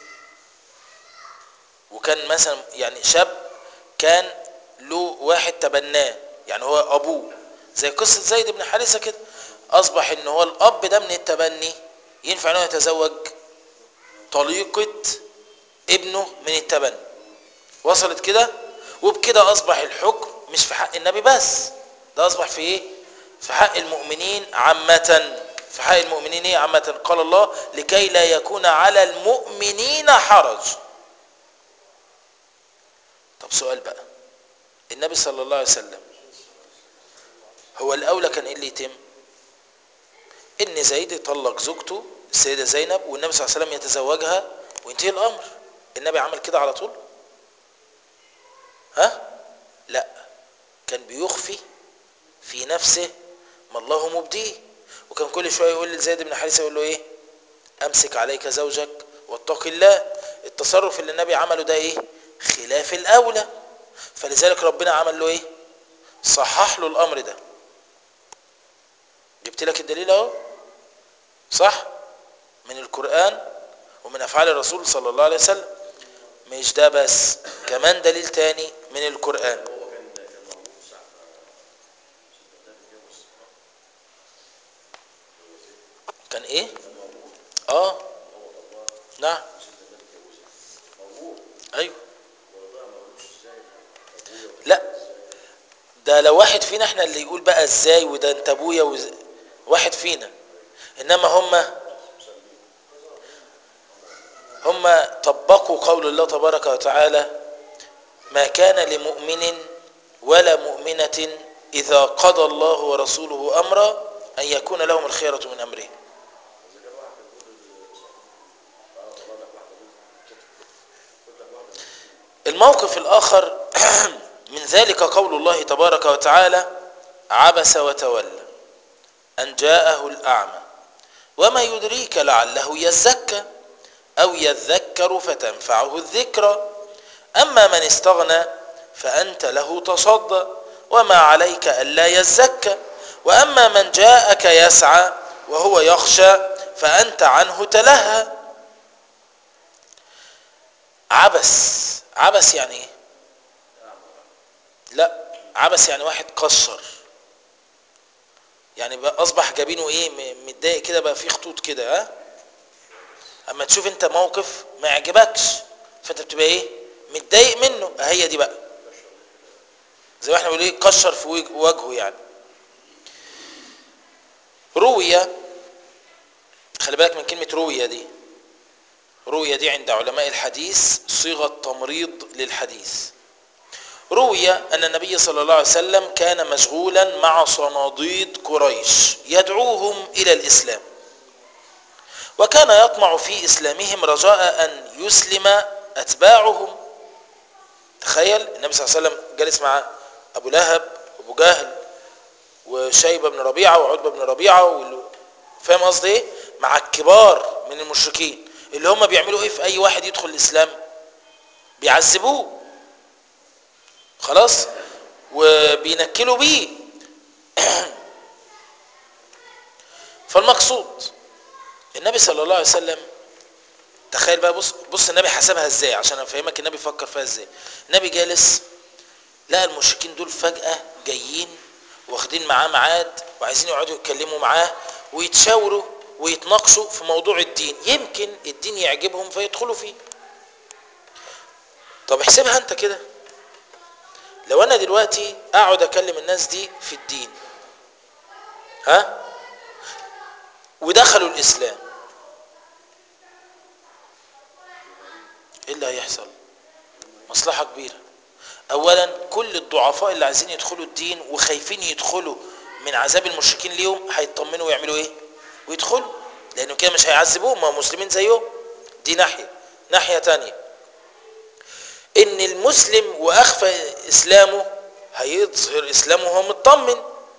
وكان مثلا يعني شاب كان له واحد تبناه يعني هو ابوه زي قصة زيد بن حارثة كده اصبح ان هو الاب ده من التبني ينفع انه يتزوج طليقة ابنه من التبني وصلت كده وبكده اصبح الحكم مش في حق النبي بس ده اصبح في ايه في حق المؤمنين عامة في حق المؤمنين ايه عامة قال الله لكي لا يكون على المؤمنين حرج طب سؤال بقى النبي صلى الله عليه وسلم هو الاولى كان ايه اللي يتم ان زيد يطلق زوجته السيدة زينب والنبي صلى الله عليه وسلم يتزوجها وينتهي الامر النبي عمل كده على طول ها لا كان بيخفي في نفسه ما الله مبديه وكان كل شويه يقول لزيد بن حارثه يقول له ايه امسك عليك زوجك واتق الله التصرف اللي النبي عمله ده ايه خلاف الاولى فلذلك ربنا عمل له ايه صحح له الامر ده جبت لك الدليل اهو صح من القران ومن افعال الرسول صلى الله عليه وسلم مش ده بس كمان دليل تاني من القران كان ايه اه نعم ايوه لا ده لو واحد فينا احنا اللي يقول بقى ازاي وده انت ابويا وز... واحد فينا انما هم هم طبقوا قول الله تبارك وتعالى ما كان لمؤمن ولا مؤمنة إذا قضى الله ورسوله أمرا أن يكون لهم الخيرة من أمره الموقف الآخر من ذلك قول الله تبارك وتعالى عبس وتولى أن جاءه الأعمى وما يدريك لعله يزكى أو يذكر فتنفعه الذكرى أما من استغنى فأنت له تصدى وما عليك ألا يزكى وأما من جاءك يسعى وهو يخشى فأنت عنه تلهى عبس عبس يعني ايه لا عبس يعني واحد قشر يعني بقى اصبح جبينه ايه متضايق كده بقى فيه خطوط كده ها اما تشوف انت موقف ما يعجبكش فانت بتبقى ايه متضايق منه هي دي بقى زي ما احنا بنقول ايه قشر في وجهه يعني روية خلي بالك من كلمة روية دي روية دي عند علماء الحديث صيغة تمريض للحديث روي أن النبي صلى الله عليه وسلم كان مشغولا مع صناديد قريش يدعوهم إلى الإسلام وكان يطمع في إسلامهم رجاء أن يسلم أتباعهم تخيل النبي صلى الله عليه وسلم جالس مع أبو لهب وأبو جهل وشيبة بن ربيعة وعتبة بن ربيعة فاهم قصدي ايه مع الكبار من المشركين اللي هم بيعملوا ايه في اي واحد يدخل الاسلام بيعذبوه خلاص وبينكلوا بيه فالمقصود النبي صلى الله عليه وسلم تخيل بقى بص بص النبي حسبها ازاي عشان افهمك النبي فكر فيها ازاي النبي جالس لقى المشركين دول فجأة جايين واخدين معاه ميعاد وعايزين يقعدوا يتكلموا معاه ويتشاوروا ويتناقشوا في موضوع الدين يمكن الدين يعجبهم فيدخلوا فيه طب احسبها انت كده لو انا دلوقتي اقعد اكلم الناس دي في الدين ها ودخلوا الاسلام ايه اللي هيحصل مصلحة كبيرة اولا كل الضعفاء اللي عايزين يدخلوا الدين وخايفين يدخلوا من عذاب المشركين ليهم هيطمنوا ويعملوا ايه ويدخلوا لانه كده مش هيعذبوهم ما هم مسلمين زيهم دي ناحية ناحية تانية ان المسلم واخفى اسلامه هيظهر اسلامه وهو مطمن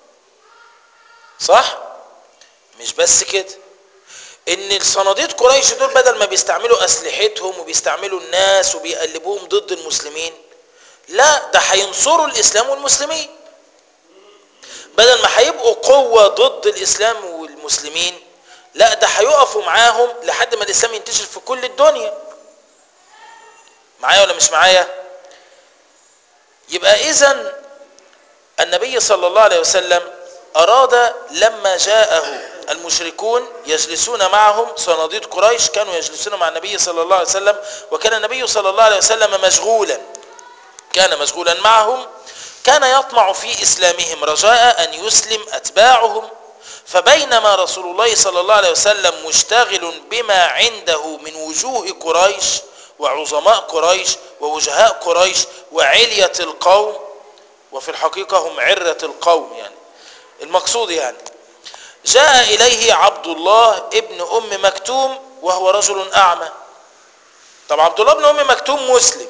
صح مش بس كده ان الصناديد قريش دول بدل ما بيستعملوا اسلحتهم وبيستعملوا الناس وبيقلبوهم ضد المسلمين لا ده هينصروا الاسلام والمسلمين بدل ما هيبقوا قوة ضد الاسلام والمسلمين لا ده هيقفوا معاهم لحد ما الاسلام ينتشر في كل الدنيا معايا ولا مش معايا يبقى اذا النبي صلى الله عليه وسلم اراد لما جاءه المشركون يجلسون معهم صناديد قريش كانوا يجلسون مع النبي صلى الله عليه وسلم وكان النبي صلى الله عليه وسلم مشغولا كان مشغولا معهم كان يطمع في اسلامهم رجاء ان يسلم اتباعهم فبينما رسول الله صلى الله عليه وسلم مشتغل بما عنده من وجوه قريش وعظماء قريش ووجهاء قريش وعلية القوم وفي الحقيقة هم عرة القوم يعني المقصود يعني جاء إليه عبد الله ابن أم مكتوم وهو رجل أعمى طب عبد الله ابن أم مكتوم مسلم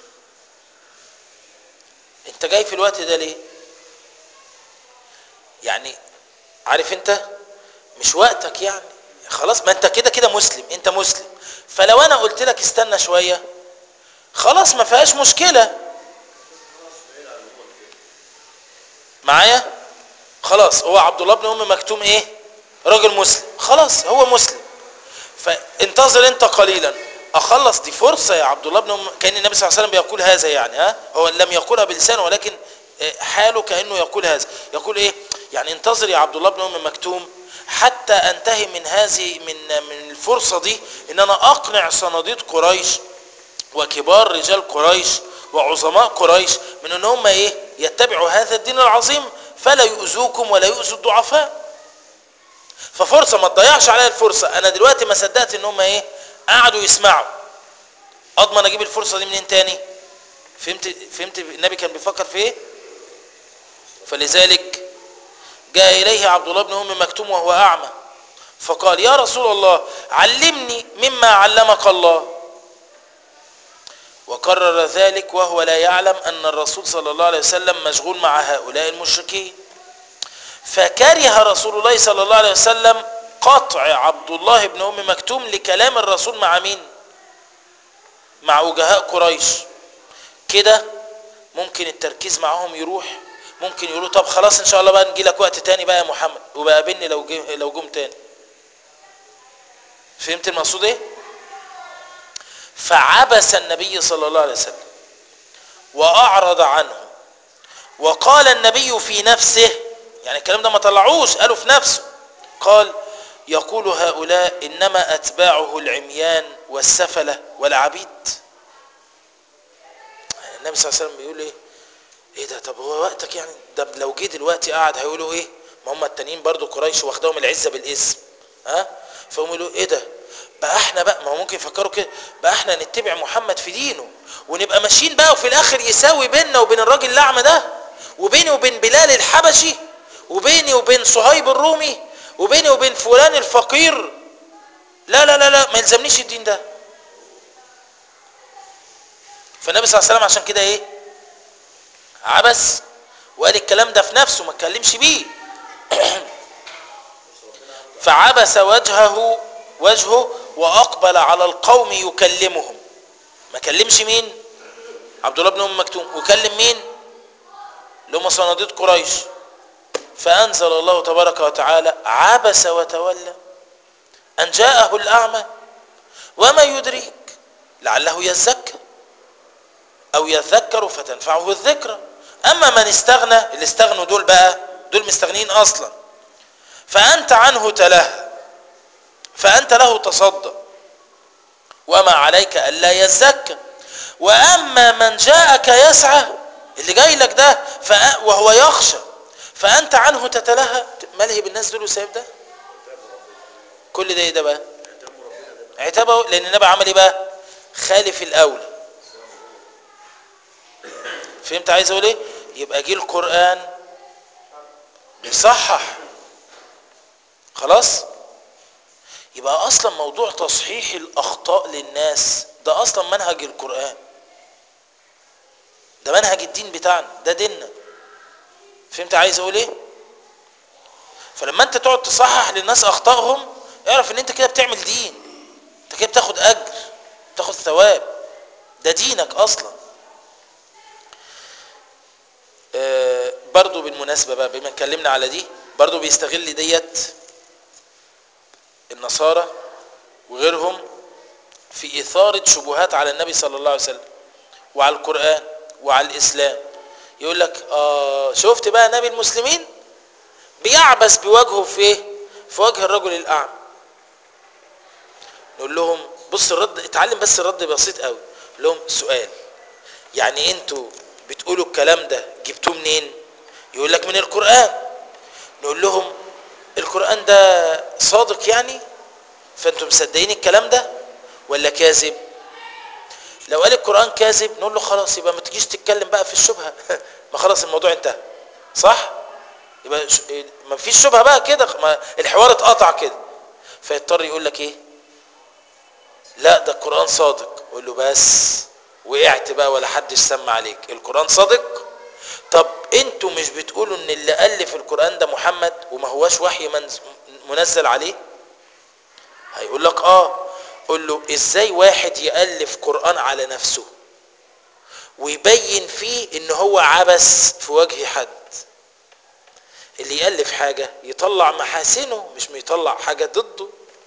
انت جاي في الوقت ده ليه يعني عارف انت مش وقتك يعني خلاص ما انت كده كده مسلم انت مسلم فلو انا قلت لك استنى شوية خلاص ما فيهاش مشكلة معايا خلاص هو عبد الله بن ام مكتوم ايه راجل مسلم خلاص هو مسلم فانتظر انت قليلا اخلص دي فرصة يا عبد الله بن ام كان النبي صلى الله عليه وسلم بيقول هذا يعني ها هو لم يقولها بلسانه ولكن حاله كانه يقول هذا يقول ايه يعني انتظر يا عبد الله بن ام مكتوم حتى انتهي من هذه من من الفرصة دي ان انا اقنع صناديد قريش وكبار رجال قريش وعظماء قريش من ان هم ايه يتبعوا هذا الدين العظيم فلا يؤذوكم ولا يؤذوا الضعفاء ففرصة ما تضيعش عليا الفرصة انا دلوقتي ما صدقت ان هم ايه قعدوا يسمعوا اضمن اجيب الفرصة دي منين تاني فهمت فهمت النبي كان بيفكر في ايه فلذلك جاء اليه عبد الله بن ام مكتوم وهو اعمى فقال يا رسول الله علمني مما علمك الله وكرر ذلك وهو لا يعلم أن الرسول صلى الله عليه وسلم مشغول مع هؤلاء المشركين فكره رسول الله صلى الله عليه وسلم قطع عبد الله بن أم مكتوم لكلام الرسول مع مين مع وجهاء قريش كده ممكن التركيز معهم يروح ممكن يقولوا طب خلاص ان شاء الله بقى نجي لك وقت تاني بقى يا محمد وبقى قابلني لو جم لو جم تاني فهمت المقصود ايه فعبس النبي صلى الله عليه وسلم واعرض عنه وقال النبي في نفسه يعني الكلام ده ما طلعوش قالوا في نفسه قال يقول هؤلاء انما اتباعه العميان والسفله والعبيد النبي صلى الله عليه وسلم بيقول ايه ايه ده طب هو وقتك يعني ده لو جه دلوقتي قاعد هيقولوا ايه ما هم التانيين برضو قريش واخدهم العزه بالاسم ها فهم يقولوا ايه ده بقى احنا بقى ما هو ممكن يفكروا كده بقى احنا نتبع محمد في دينه ونبقى ماشيين بقى وفي الاخر يساوي بيننا وبين الراجل الاعمى ده وبيني وبين بلال الحبشي وبيني وبين صهيب الرومي وبيني وبين فلان الفقير لا لا لا لا ما يلزمنيش الدين ده فالنبي صلى الله عليه وسلم عشان كده ايه عبس وقال الكلام ده في نفسه ما اتكلمش بيه فعبس وجهه وجهه واقبل على القوم يكلمهم ما كلمش مين عبد الله بن ام مكتوم وكلم مين اللي هم صناديد قريش فانزل الله تبارك وتعالى عبس وتولى ان جاءه الاعمى وما يدريك لعله يزكى او يذكر فتنفعه الذكرى اما من استغنى اللي استغنوا دول بقى دول مستغنين اصلا فانت عنه تلهى فانت له تصدى وما عليك الا يزكى واما من جاءك يسعى اللي جاي لك ده وهو يخشى فانت عنه تتلهى ملهي بالناس دول وسايب ده كل ده ايه ده بقى عتابه لان النبي عمل ايه بقى خالف الاولى فهمت عايز اقول ايه يبقى جه القران بيصحح خلاص يبقى اصلا موضوع تصحيح الاخطاء للناس ده اصلا منهج القران ده منهج الدين بتاعنا ده ديننا فهمت عايز اقول ايه فلما انت تقعد تصحح للناس اخطائهم اعرف ان انت كده بتعمل دين انت كده بتاخد اجر بتاخد ثواب ده دينك اصلا آه برضو بالمناسبة بقى بما اتكلمنا على دي برضو بيستغل ديت النصارى وغيرهم في إثارة شبهات على النبي صلى الله عليه وسلم وعلى القرآن وعلى الإسلام يقول لك آه شفت بقى نبي المسلمين بيعبس بوجهه في ايه في وجه الرجل الأعمى نقول لهم بص الرد اتعلم بس الرد بسيط قوي لهم سؤال يعني انتوا بتقولوا الكلام ده جبتوه منين يقول لك من القرآن نقول لهم القرآن ده صادق يعني فانتم مصدقين الكلام ده ولا كاذب لو قال القرآن كاذب نقول له خلاص يبقى ما تجيش تتكلم بقى في الشبهة ما خلاص الموضوع انتهى صح يبقى ما فيش شبهة بقى كده ما الحوار اتقطع كده فيضطر يقول لك ايه لا ده القرآن صادق قول له بس وقعت بقى ولا حدش سمع عليك القرآن صادق طب انتوا مش بتقولوا ان اللي ألف القرآن ده محمد وما هواش وحي منزل عليه هيقول لك اه قول له ازاي واحد يألف قرآن على نفسه ويبين فيه ان هو عبس في وجه حد اللي يألف حاجة يطلع محاسنه مش يطلع حاجة ضده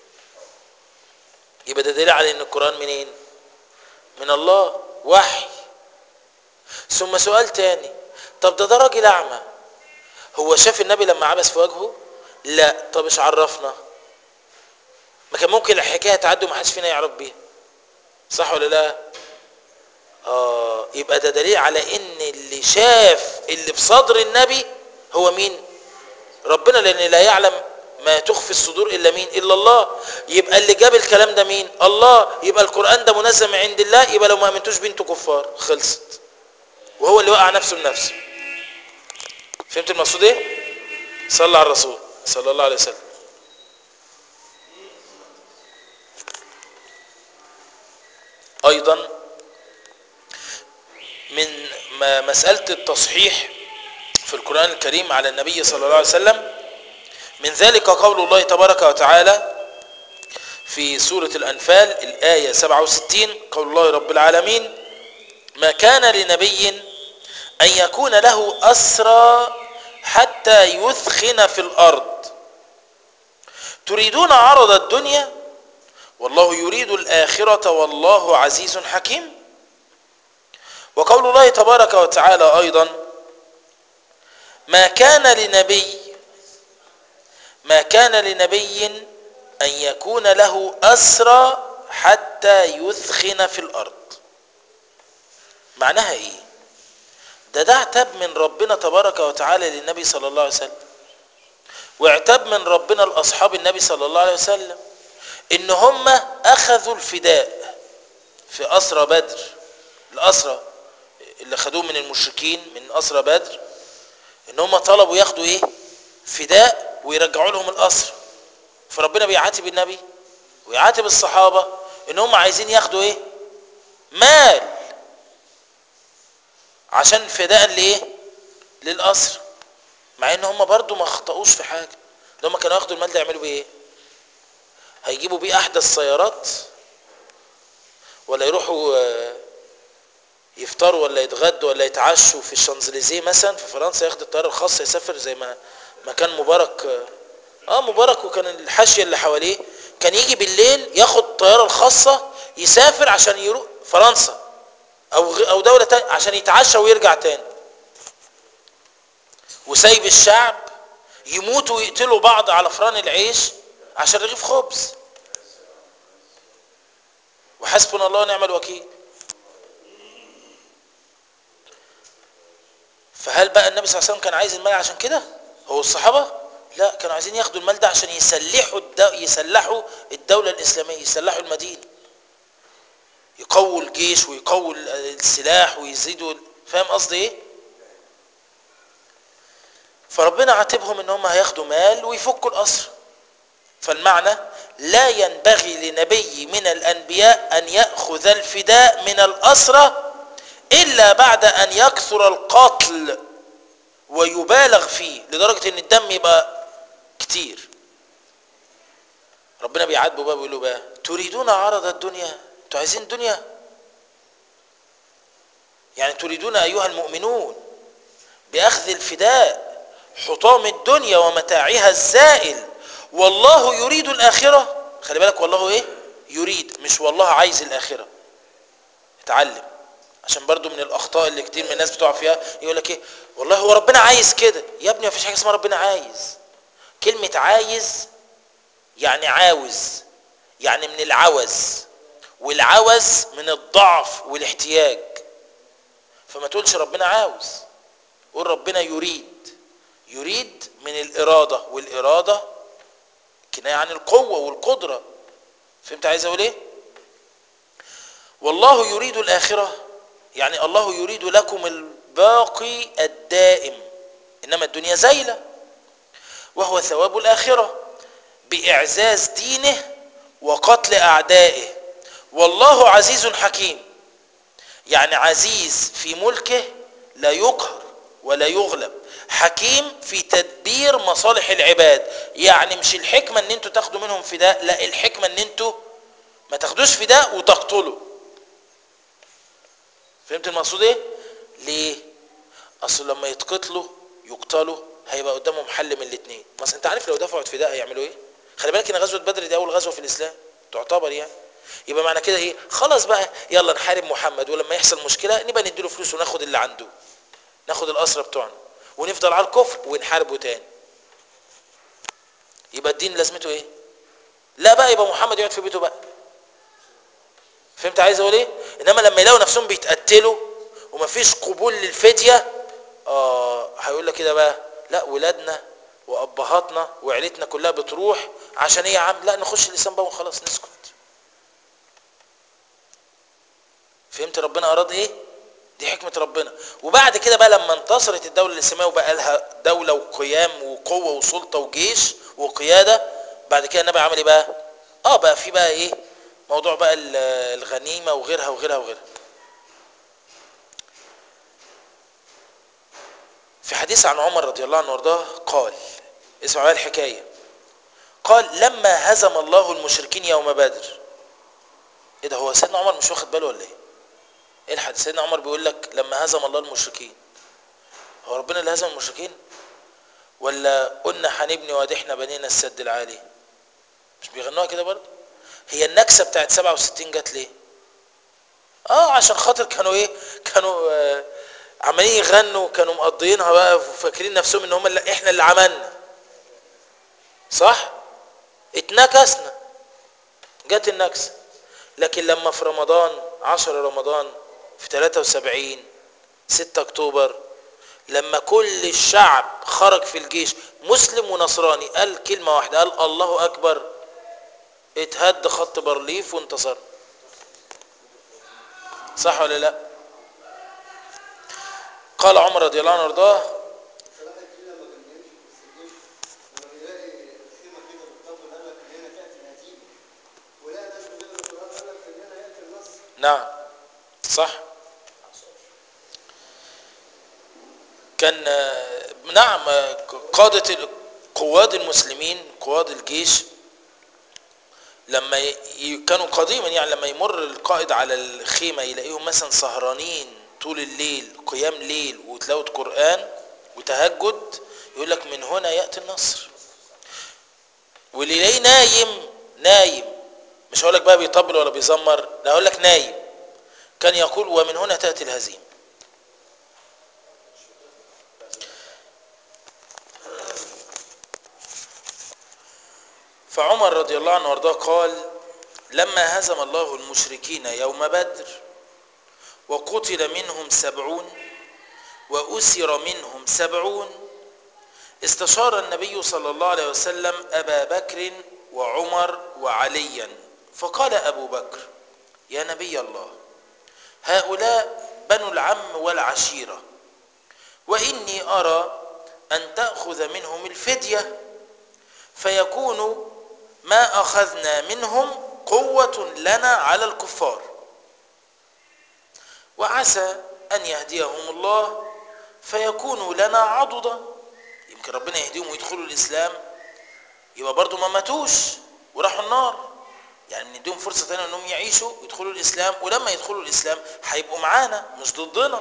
يبقى ده دليل على ان القرآن منين من الله وحي ثم سؤال تاني طب ده ده راجل اعمى هو شاف النبي لما عبس في وجهه لا طب ايش عرفنا ما كان ممكن الحكايه تعدي وما حدش فينا يعرف بيها صح ولا لا اه يبقى ده دليل على ان اللي شاف اللي في صدر النبي هو مين ربنا لان لا يعلم ما تخفي الصدور الا مين الا الله يبقى اللي جاب الكلام ده مين الله يبقى القران ده منزل من عند الله يبقى لو ما امنتوش بيه انتوا كفار خلصت وهو اللي وقع نفسه بنفسه فهمت المقصود ايه صلى على الرسول صلى الله عليه وسلم ايضا من مسألة التصحيح في القرآن الكريم على النبي صلى الله عليه وسلم من ذلك قول الله تبارك وتعالى في سورة الأنفال الآية 67 قول الله رب العالمين ما كان لنبي أن يكون له أسرى حتى يثخن في الأرض تريدون عرض الدنيا والله يريد الآخرة والله عزيز حكيم وقول الله تبارك وتعالى أيضا ما كان لنبي ما كان لنبي أن يكون له أسرى حتى يثخن في الأرض معناها إيه ده ده عتاب من ربنا تبارك وتعالى للنبي صلى الله عليه وسلم واعتاب من ربنا لأصحاب النبي صلى الله عليه وسلم إن هم أخذوا الفداء في أسرى بدر الأسرى اللي خدوه من المشركين من أسرى بدر إن هم طلبوا ياخدوا إيه فداء ويرجعوا لهم الأسرى فربنا بيعاتب النبي ويعاتب الصحابة إن هم عايزين ياخدوا إيه مال عشان فداء لايه للأسر مع ان هم برضو ما اخطأوش في حاجة ده هم كانوا ياخدوا المال ده يعملوا بيه ايه هيجيبوا بيه احدث السيارات ولا يروحوا يفطروا ولا يتغدوا ولا يتعشوا في الشانزليزيه مثلا في فرنسا ياخد الطياره الخاصه يسافر زي ما ما كان مبارك اه مبارك وكان الحاشيه اللي حواليه كان يجي بالليل ياخد الطياره الخاصه يسافر عشان يروح فرنسا او او دوله تانية عشان يتعشى ويرجع تاني وسايب الشعب يموتوا ويقتلوا بعض على فران العيش عشان رغيف خبز وحسبنا الله ونعم الوكيل فهل بقى النبي صلى الله عليه وسلم كان عايز المال عشان كده هو الصحابه لا كانوا عايزين ياخدوا المال ده عشان يسلحوا الدو... يسلحوا الدولة الإسلامية يسلحوا المدينة يقووا الجيش ويقووا السلاح ويزيدوا فاهم قصدي ايه فربنا عاتبهم ان هم هياخدوا مال ويفكوا الأسر فالمعنى لا ينبغي لنبي من الأنبياء أن يأخذ الفداء من الأسرة إلا بعد أن يكثر القتل ويبالغ فيه لدرجة أن الدم يبقى كتير ربنا بيعاتبه بقى بيقول له بقى تريدون عرض الدنيا انتوا عايزين دنيا يعني تريدون أيها المؤمنون بأخذ الفداء حطام الدنيا ومتاعها الزائل والله يريد الآخرة خلي بالك والله ايه يريد مش والله عايز الآخرة اتعلم عشان برضو من الأخطاء اللي كتير من الناس بتقع فيها يقول لك ايه والله هو ربنا عايز كده يا ابني مفيش حاجة اسمها ربنا عايز كلمة عايز يعني عاوز يعني من العوز والعوز من الضعف والاحتياج فما تقولش ربنا عاوز قول ربنا يريد يريد من الإرادة والإرادة كناية عن القوة والقدرة فهمت عايز أقول إيه والله يريد الآخرة يعني الله يريد لكم الباقي الدائم إنما الدنيا زيلة وهو ثواب الآخرة بإعزاز دينه وقتل أعدائه والله عزيز حكيم يعني عزيز في ملكه لا يقهر ولا يغلب حكيم في تدبير مصالح العباد يعني مش الحكمة ان انتوا تاخدوا منهم فداء لا الحكمة ان انتوا ما تاخدوش فداء وتقتلوا فهمت المقصود ايه ليه اصل لما يتقتلوا يقتلوا هيبقى قدامهم حل من الاثنين بس انت عارف لو دفعوا فداء هيعملوا ايه خلي بالك ان غزوه بدر دي اول غزوه في الاسلام تعتبر يعني يبقى معنى كده ايه خلاص بقى يلا نحارب محمد ولما يحصل مشكله نبقى نديله فلوس وناخد اللي عنده ناخد الاسرى بتوعنا ونفضل على الكفر ونحاربه تاني يبقى الدين لازمته ايه لا بقى يبقى محمد يقعد في بيته بقى فهمت عايز اقول ايه انما لما يلاقوا نفسهم بيتقتلوا ومفيش قبول للفديه اه هيقول لك كده بقى لا ولادنا وابهاتنا وعيلتنا كلها بتروح عشان ايه يا عم لا نخش الاسلام بقى وخلاص نسكت فهمت ربنا اراد ايه دي حكمة ربنا وبعد كده بقى لما انتصرت الدولة الإسلامية وبقى لها دولة وقيام وقوة وسلطة وجيش وقيادة بعد كده النبي عمل ايه بقى اه بقى في بقى ايه موضوع بقى الغنيمة وغيرها وغيرها وغيرها في حديث عن عمر رضي الله عنه وارضاه قال اسمع بقى الحكاية قال لما هزم الله المشركين يوم بدر ايه ده هو سيدنا عمر مش واخد باله ولا ايه ايه الحديث سيدنا عمر بيقول لك لما هزم الله المشركين هو ربنا اللي هزم المشركين ولا قلنا هنبني وادحنا بنينا السد العالي مش بيغنوها كده برضه هي النكسه بتاعت 67 جت ليه اه عشان خاطر كانوا ايه كانوا آه عمالين يغنوا كانوا مقضيينها بقى وفاكرين نفسهم ان هم اللي احنا اللي عملنا صح اتنكسنا جت النكسه لكن لما في رمضان 10 رمضان في 73 6 اكتوبر لما كل الشعب خرج في الجيش مسلم ونصراني قال كلمة واحدة قال الله أكبر اتهد خط بارليف وانتصر صح ولا لا قال عمر رضي الله عنه وارضاه نعم صح كان نعم قادة قواد المسلمين قواد الجيش لما ي... كانوا قديما يعني لما يمر القائد على الخيمة يلاقيهم مثلا سهرانين طول الليل قيام ليل وتلاوة قرآن وتهجد يقول لك من هنا يأتي النصر واللي يلاقيه نايم نايم مش هقول لك بقى بيطبل ولا بيزمر لا هقول لك نايم كان يقول ومن هنا تأتي الهزيمة فعمر رضي الله عنه وارضاه قال لما هزم الله المشركين يوم بدر وقتل منهم سبعون وأسر منهم سبعون استشار النبي صلى الله عليه وسلم أبا بكر وعمر وعليا فقال أبو بكر يا نبي الله هؤلاء بنو العم والعشيرة وإني أرى أن تأخذ منهم الفدية فيكون ما أخذنا منهم قوة لنا على الكفار وعسى أن يهديهم الله فيكونوا لنا عضدا يمكن ربنا يهديهم ويدخلوا الإسلام يبقى برضو ما ماتوش وراحوا النار يعني نديهم فرصة تانية انهم يعيشوا ويدخلوا الإسلام ولما يدخلوا الإسلام هيبقوا معانا مش ضدنا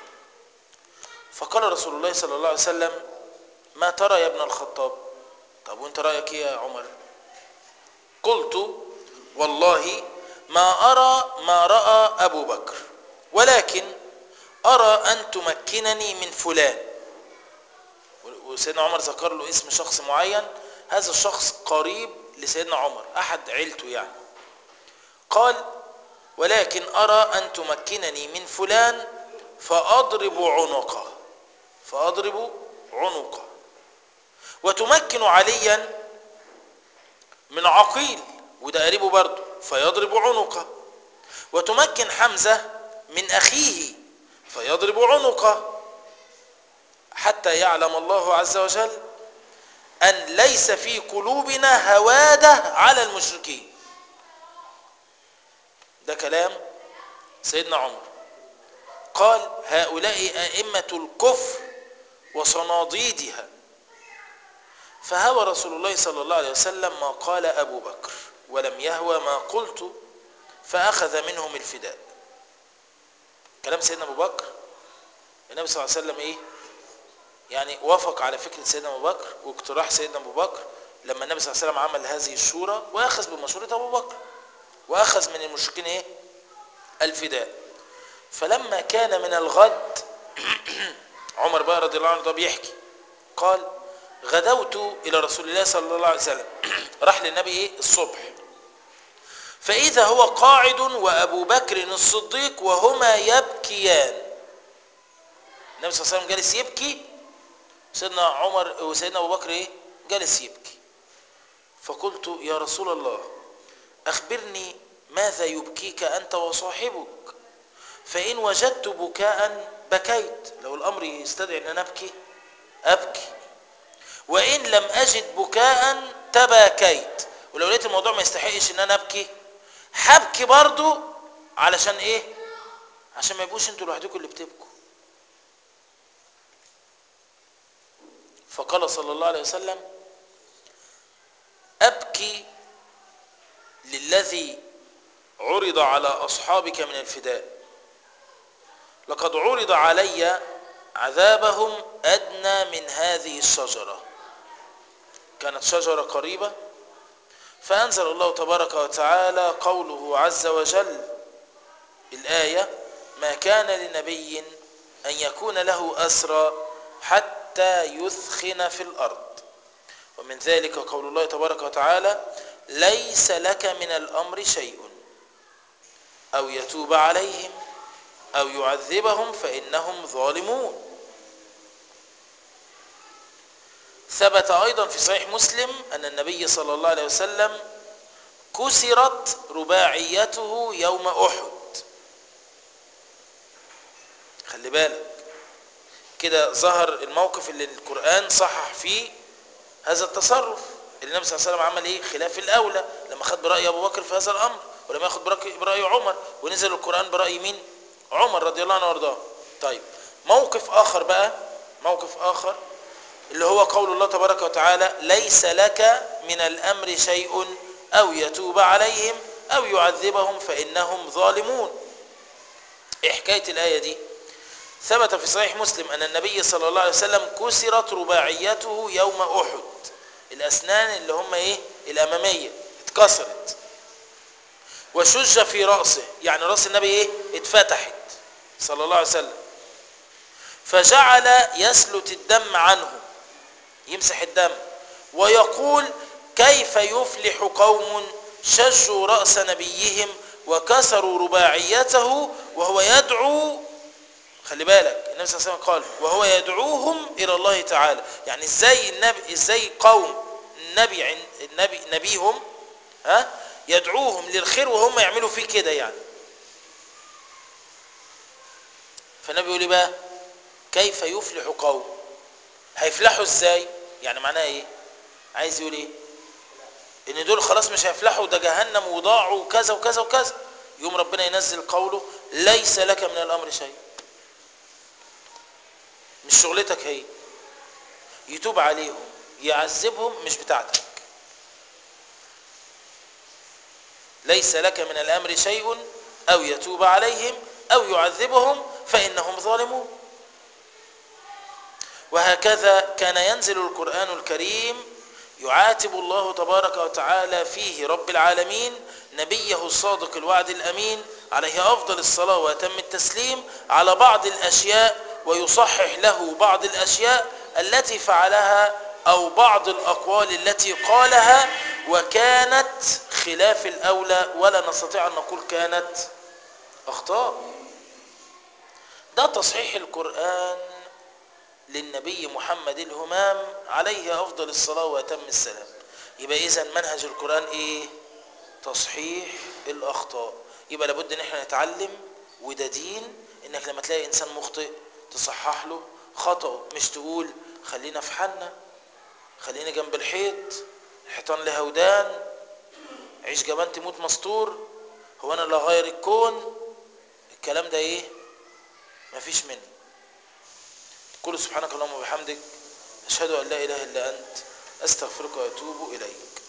فقال رسول الله صلى الله عليه وسلم ما ترى يا ابن الخطاب طب وانت رأيك ايه يا عمر قلت والله ما أرى ما رأى أبو بكر ولكن أرى أن تمكنني من فلان وسيدنا عمر ذكر له اسم شخص معين هذا الشخص قريب لسيدنا عمر أحد عيلته يعني قال ولكن أرى أن تمكنني من فلان فأضرب عنقه فأضرب عنقه وتمكن عليا من عقيل وده قريبه برضه فيضرب عنقه وتمكن حمزة من أخيه فيضرب عنقه حتى يعلم الله عز وجل أن ليس في قلوبنا هوادة على المشركين ده كلام سيدنا عمر قال هؤلاء أئمة الكفر وصناديدها فهوى رسول الله صلى الله عليه وسلم ما قال أبو بكر ولم يهوى ما قلت فأخذ منهم الفداء كلام سيدنا أبو بكر النبي صلى الله عليه وسلم إيه يعني وافق على فكرة سيدنا أبو بكر واقتراح سيدنا أبو بكر لما النبي صلى الله عليه وسلم عمل هذه الشورى وأخذ بمشورة أبو بكر وأخذ من المشركين إيه الفداء فلما كان من الغد عمر بقى رضي الله عنه ده بيحكي قال غدوت إلى رسول الله صلى الله عليه وسلم راح للنبي إيه الصبح فإذا هو قاعد وأبو بكر الصديق وهما يبكيان النبي صلى الله عليه وسلم جالس يبكي سيدنا عمر وسيدنا أبو بكر إيه جالس يبكي فقلت يا رسول الله أخبرني ماذا يبكيك أنت وصاحبك فإن وجدت بكاء بكيت لو الأمر يستدعي أن أنا أبكي أبكي وإن لم أجد بكاء تباكيت ولو لقيت الموضوع ما يستحقش أن أنا أبكي هبكي برضو علشان إيه عشان ما يبقوش انتوا لوحدكم اللي بتبكوا فقال صلى الله عليه وسلم أبكي للذي عرض على أصحابك من الفداء لقد عرض علي عذابهم أدنى من هذه الشجرة كانت شجرة قريبة فأنزل الله تبارك وتعالى قوله عز وجل الآية ما كان لنبي أن يكون له أسرى حتى يثخن في الأرض ومن ذلك قول الله تبارك وتعالى ليس لك من الأمر شيء أو يتوب عليهم أو يعذبهم فإنهم ظالمون ثبت أيضا في صحيح مسلم أن النبي صلى الله عليه وسلم كسرت رباعيته يوم أحد خلي بالك كده ظهر الموقف اللي القرآن صحح فيه هذا التصرف اللي النبي صلى الله عليه وسلم عمل ايه خلاف الأولى لما خد برأي أبو بكر في هذا الأمر ولم ياخد برأي عمر ونزل القرآن برأي مين عمر رضي الله عنه وارضاه طيب موقف آخر بقى موقف آخر اللي هو قول الله تبارك وتعالى ليس لك من الأمر شيء أو يتوب عليهم أو يعذبهم فإنهم ظالمون إيه حكاية الآية دي ثبت في صحيح مسلم أن النبي صلى الله عليه وسلم كسرت رباعيته يوم أحد الأسنان اللي هم إيه الأمامية اتكسرت وشج في رأسه يعني رأس النبي إيه اتفتحت صلى الله عليه وسلم فجعل يسلت الدم عنه يمسح الدم ويقول كيف يفلح قوم شجوا رأس نبيهم وكسروا رباعيته وهو يدعو خلي بالك النبي صلى الله عليه وسلم قال وهو يدعوهم الى الله تعالى يعني ازاي النبي ازاي قوم النبي عن- النبي نبيهم ها يدعوهم للخير وهم يعملوا فيه كده يعني فالنبي يقول ايه بقى كيف يفلح قوم هيفلحوا ازاي يعني معناها ايه عايز يقول ايه ان دول خلاص مش هيفلحوا ده جهنم وضاعوا وكذا وكذا وكذا يوم ربنا ينزل قوله ليس لك من الامر شيء مش شغلتك هي يتوب عليهم يعذبهم مش بتاعتك ليس لك من الامر شيء او يتوب عليهم او يعذبهم فانهم ظالمون وهكذا كان ينزل القران الكريم يعاتب الله تبارك وتعالى فيه رب العالمين نبيه الصادق الوعد الامين عليه افضل الصلاه واتم التسليم على بعض الاشياء ويصحح له بعض الاشياء التي فعلها او بعض الاقوال التي قالها وكانت خلاف الاولى ولا نستطيع ان نقول كانت اخطاء ده تصحيح القران للنبي محمد الهمام عليه افضل الصلاه واتم السلام يبقى اذا منهج القران ايه تصحيح الاخطاء يبقى لابد ان احنا نتعلم وده دين انك لما تلاقي انسان مخطئ تصحح له خطأه مش تقول خلينا في حالنا خلينا جنب الحيط الحيطان لها ودان عيش جبان تموت مستور هو انا اللي هغير الكون الكلام ده ايه مفيش منه قل سبحانك اللهم وبحمدك أشهد أن لا إله إلا أنت أستغفرك وأتوب إليك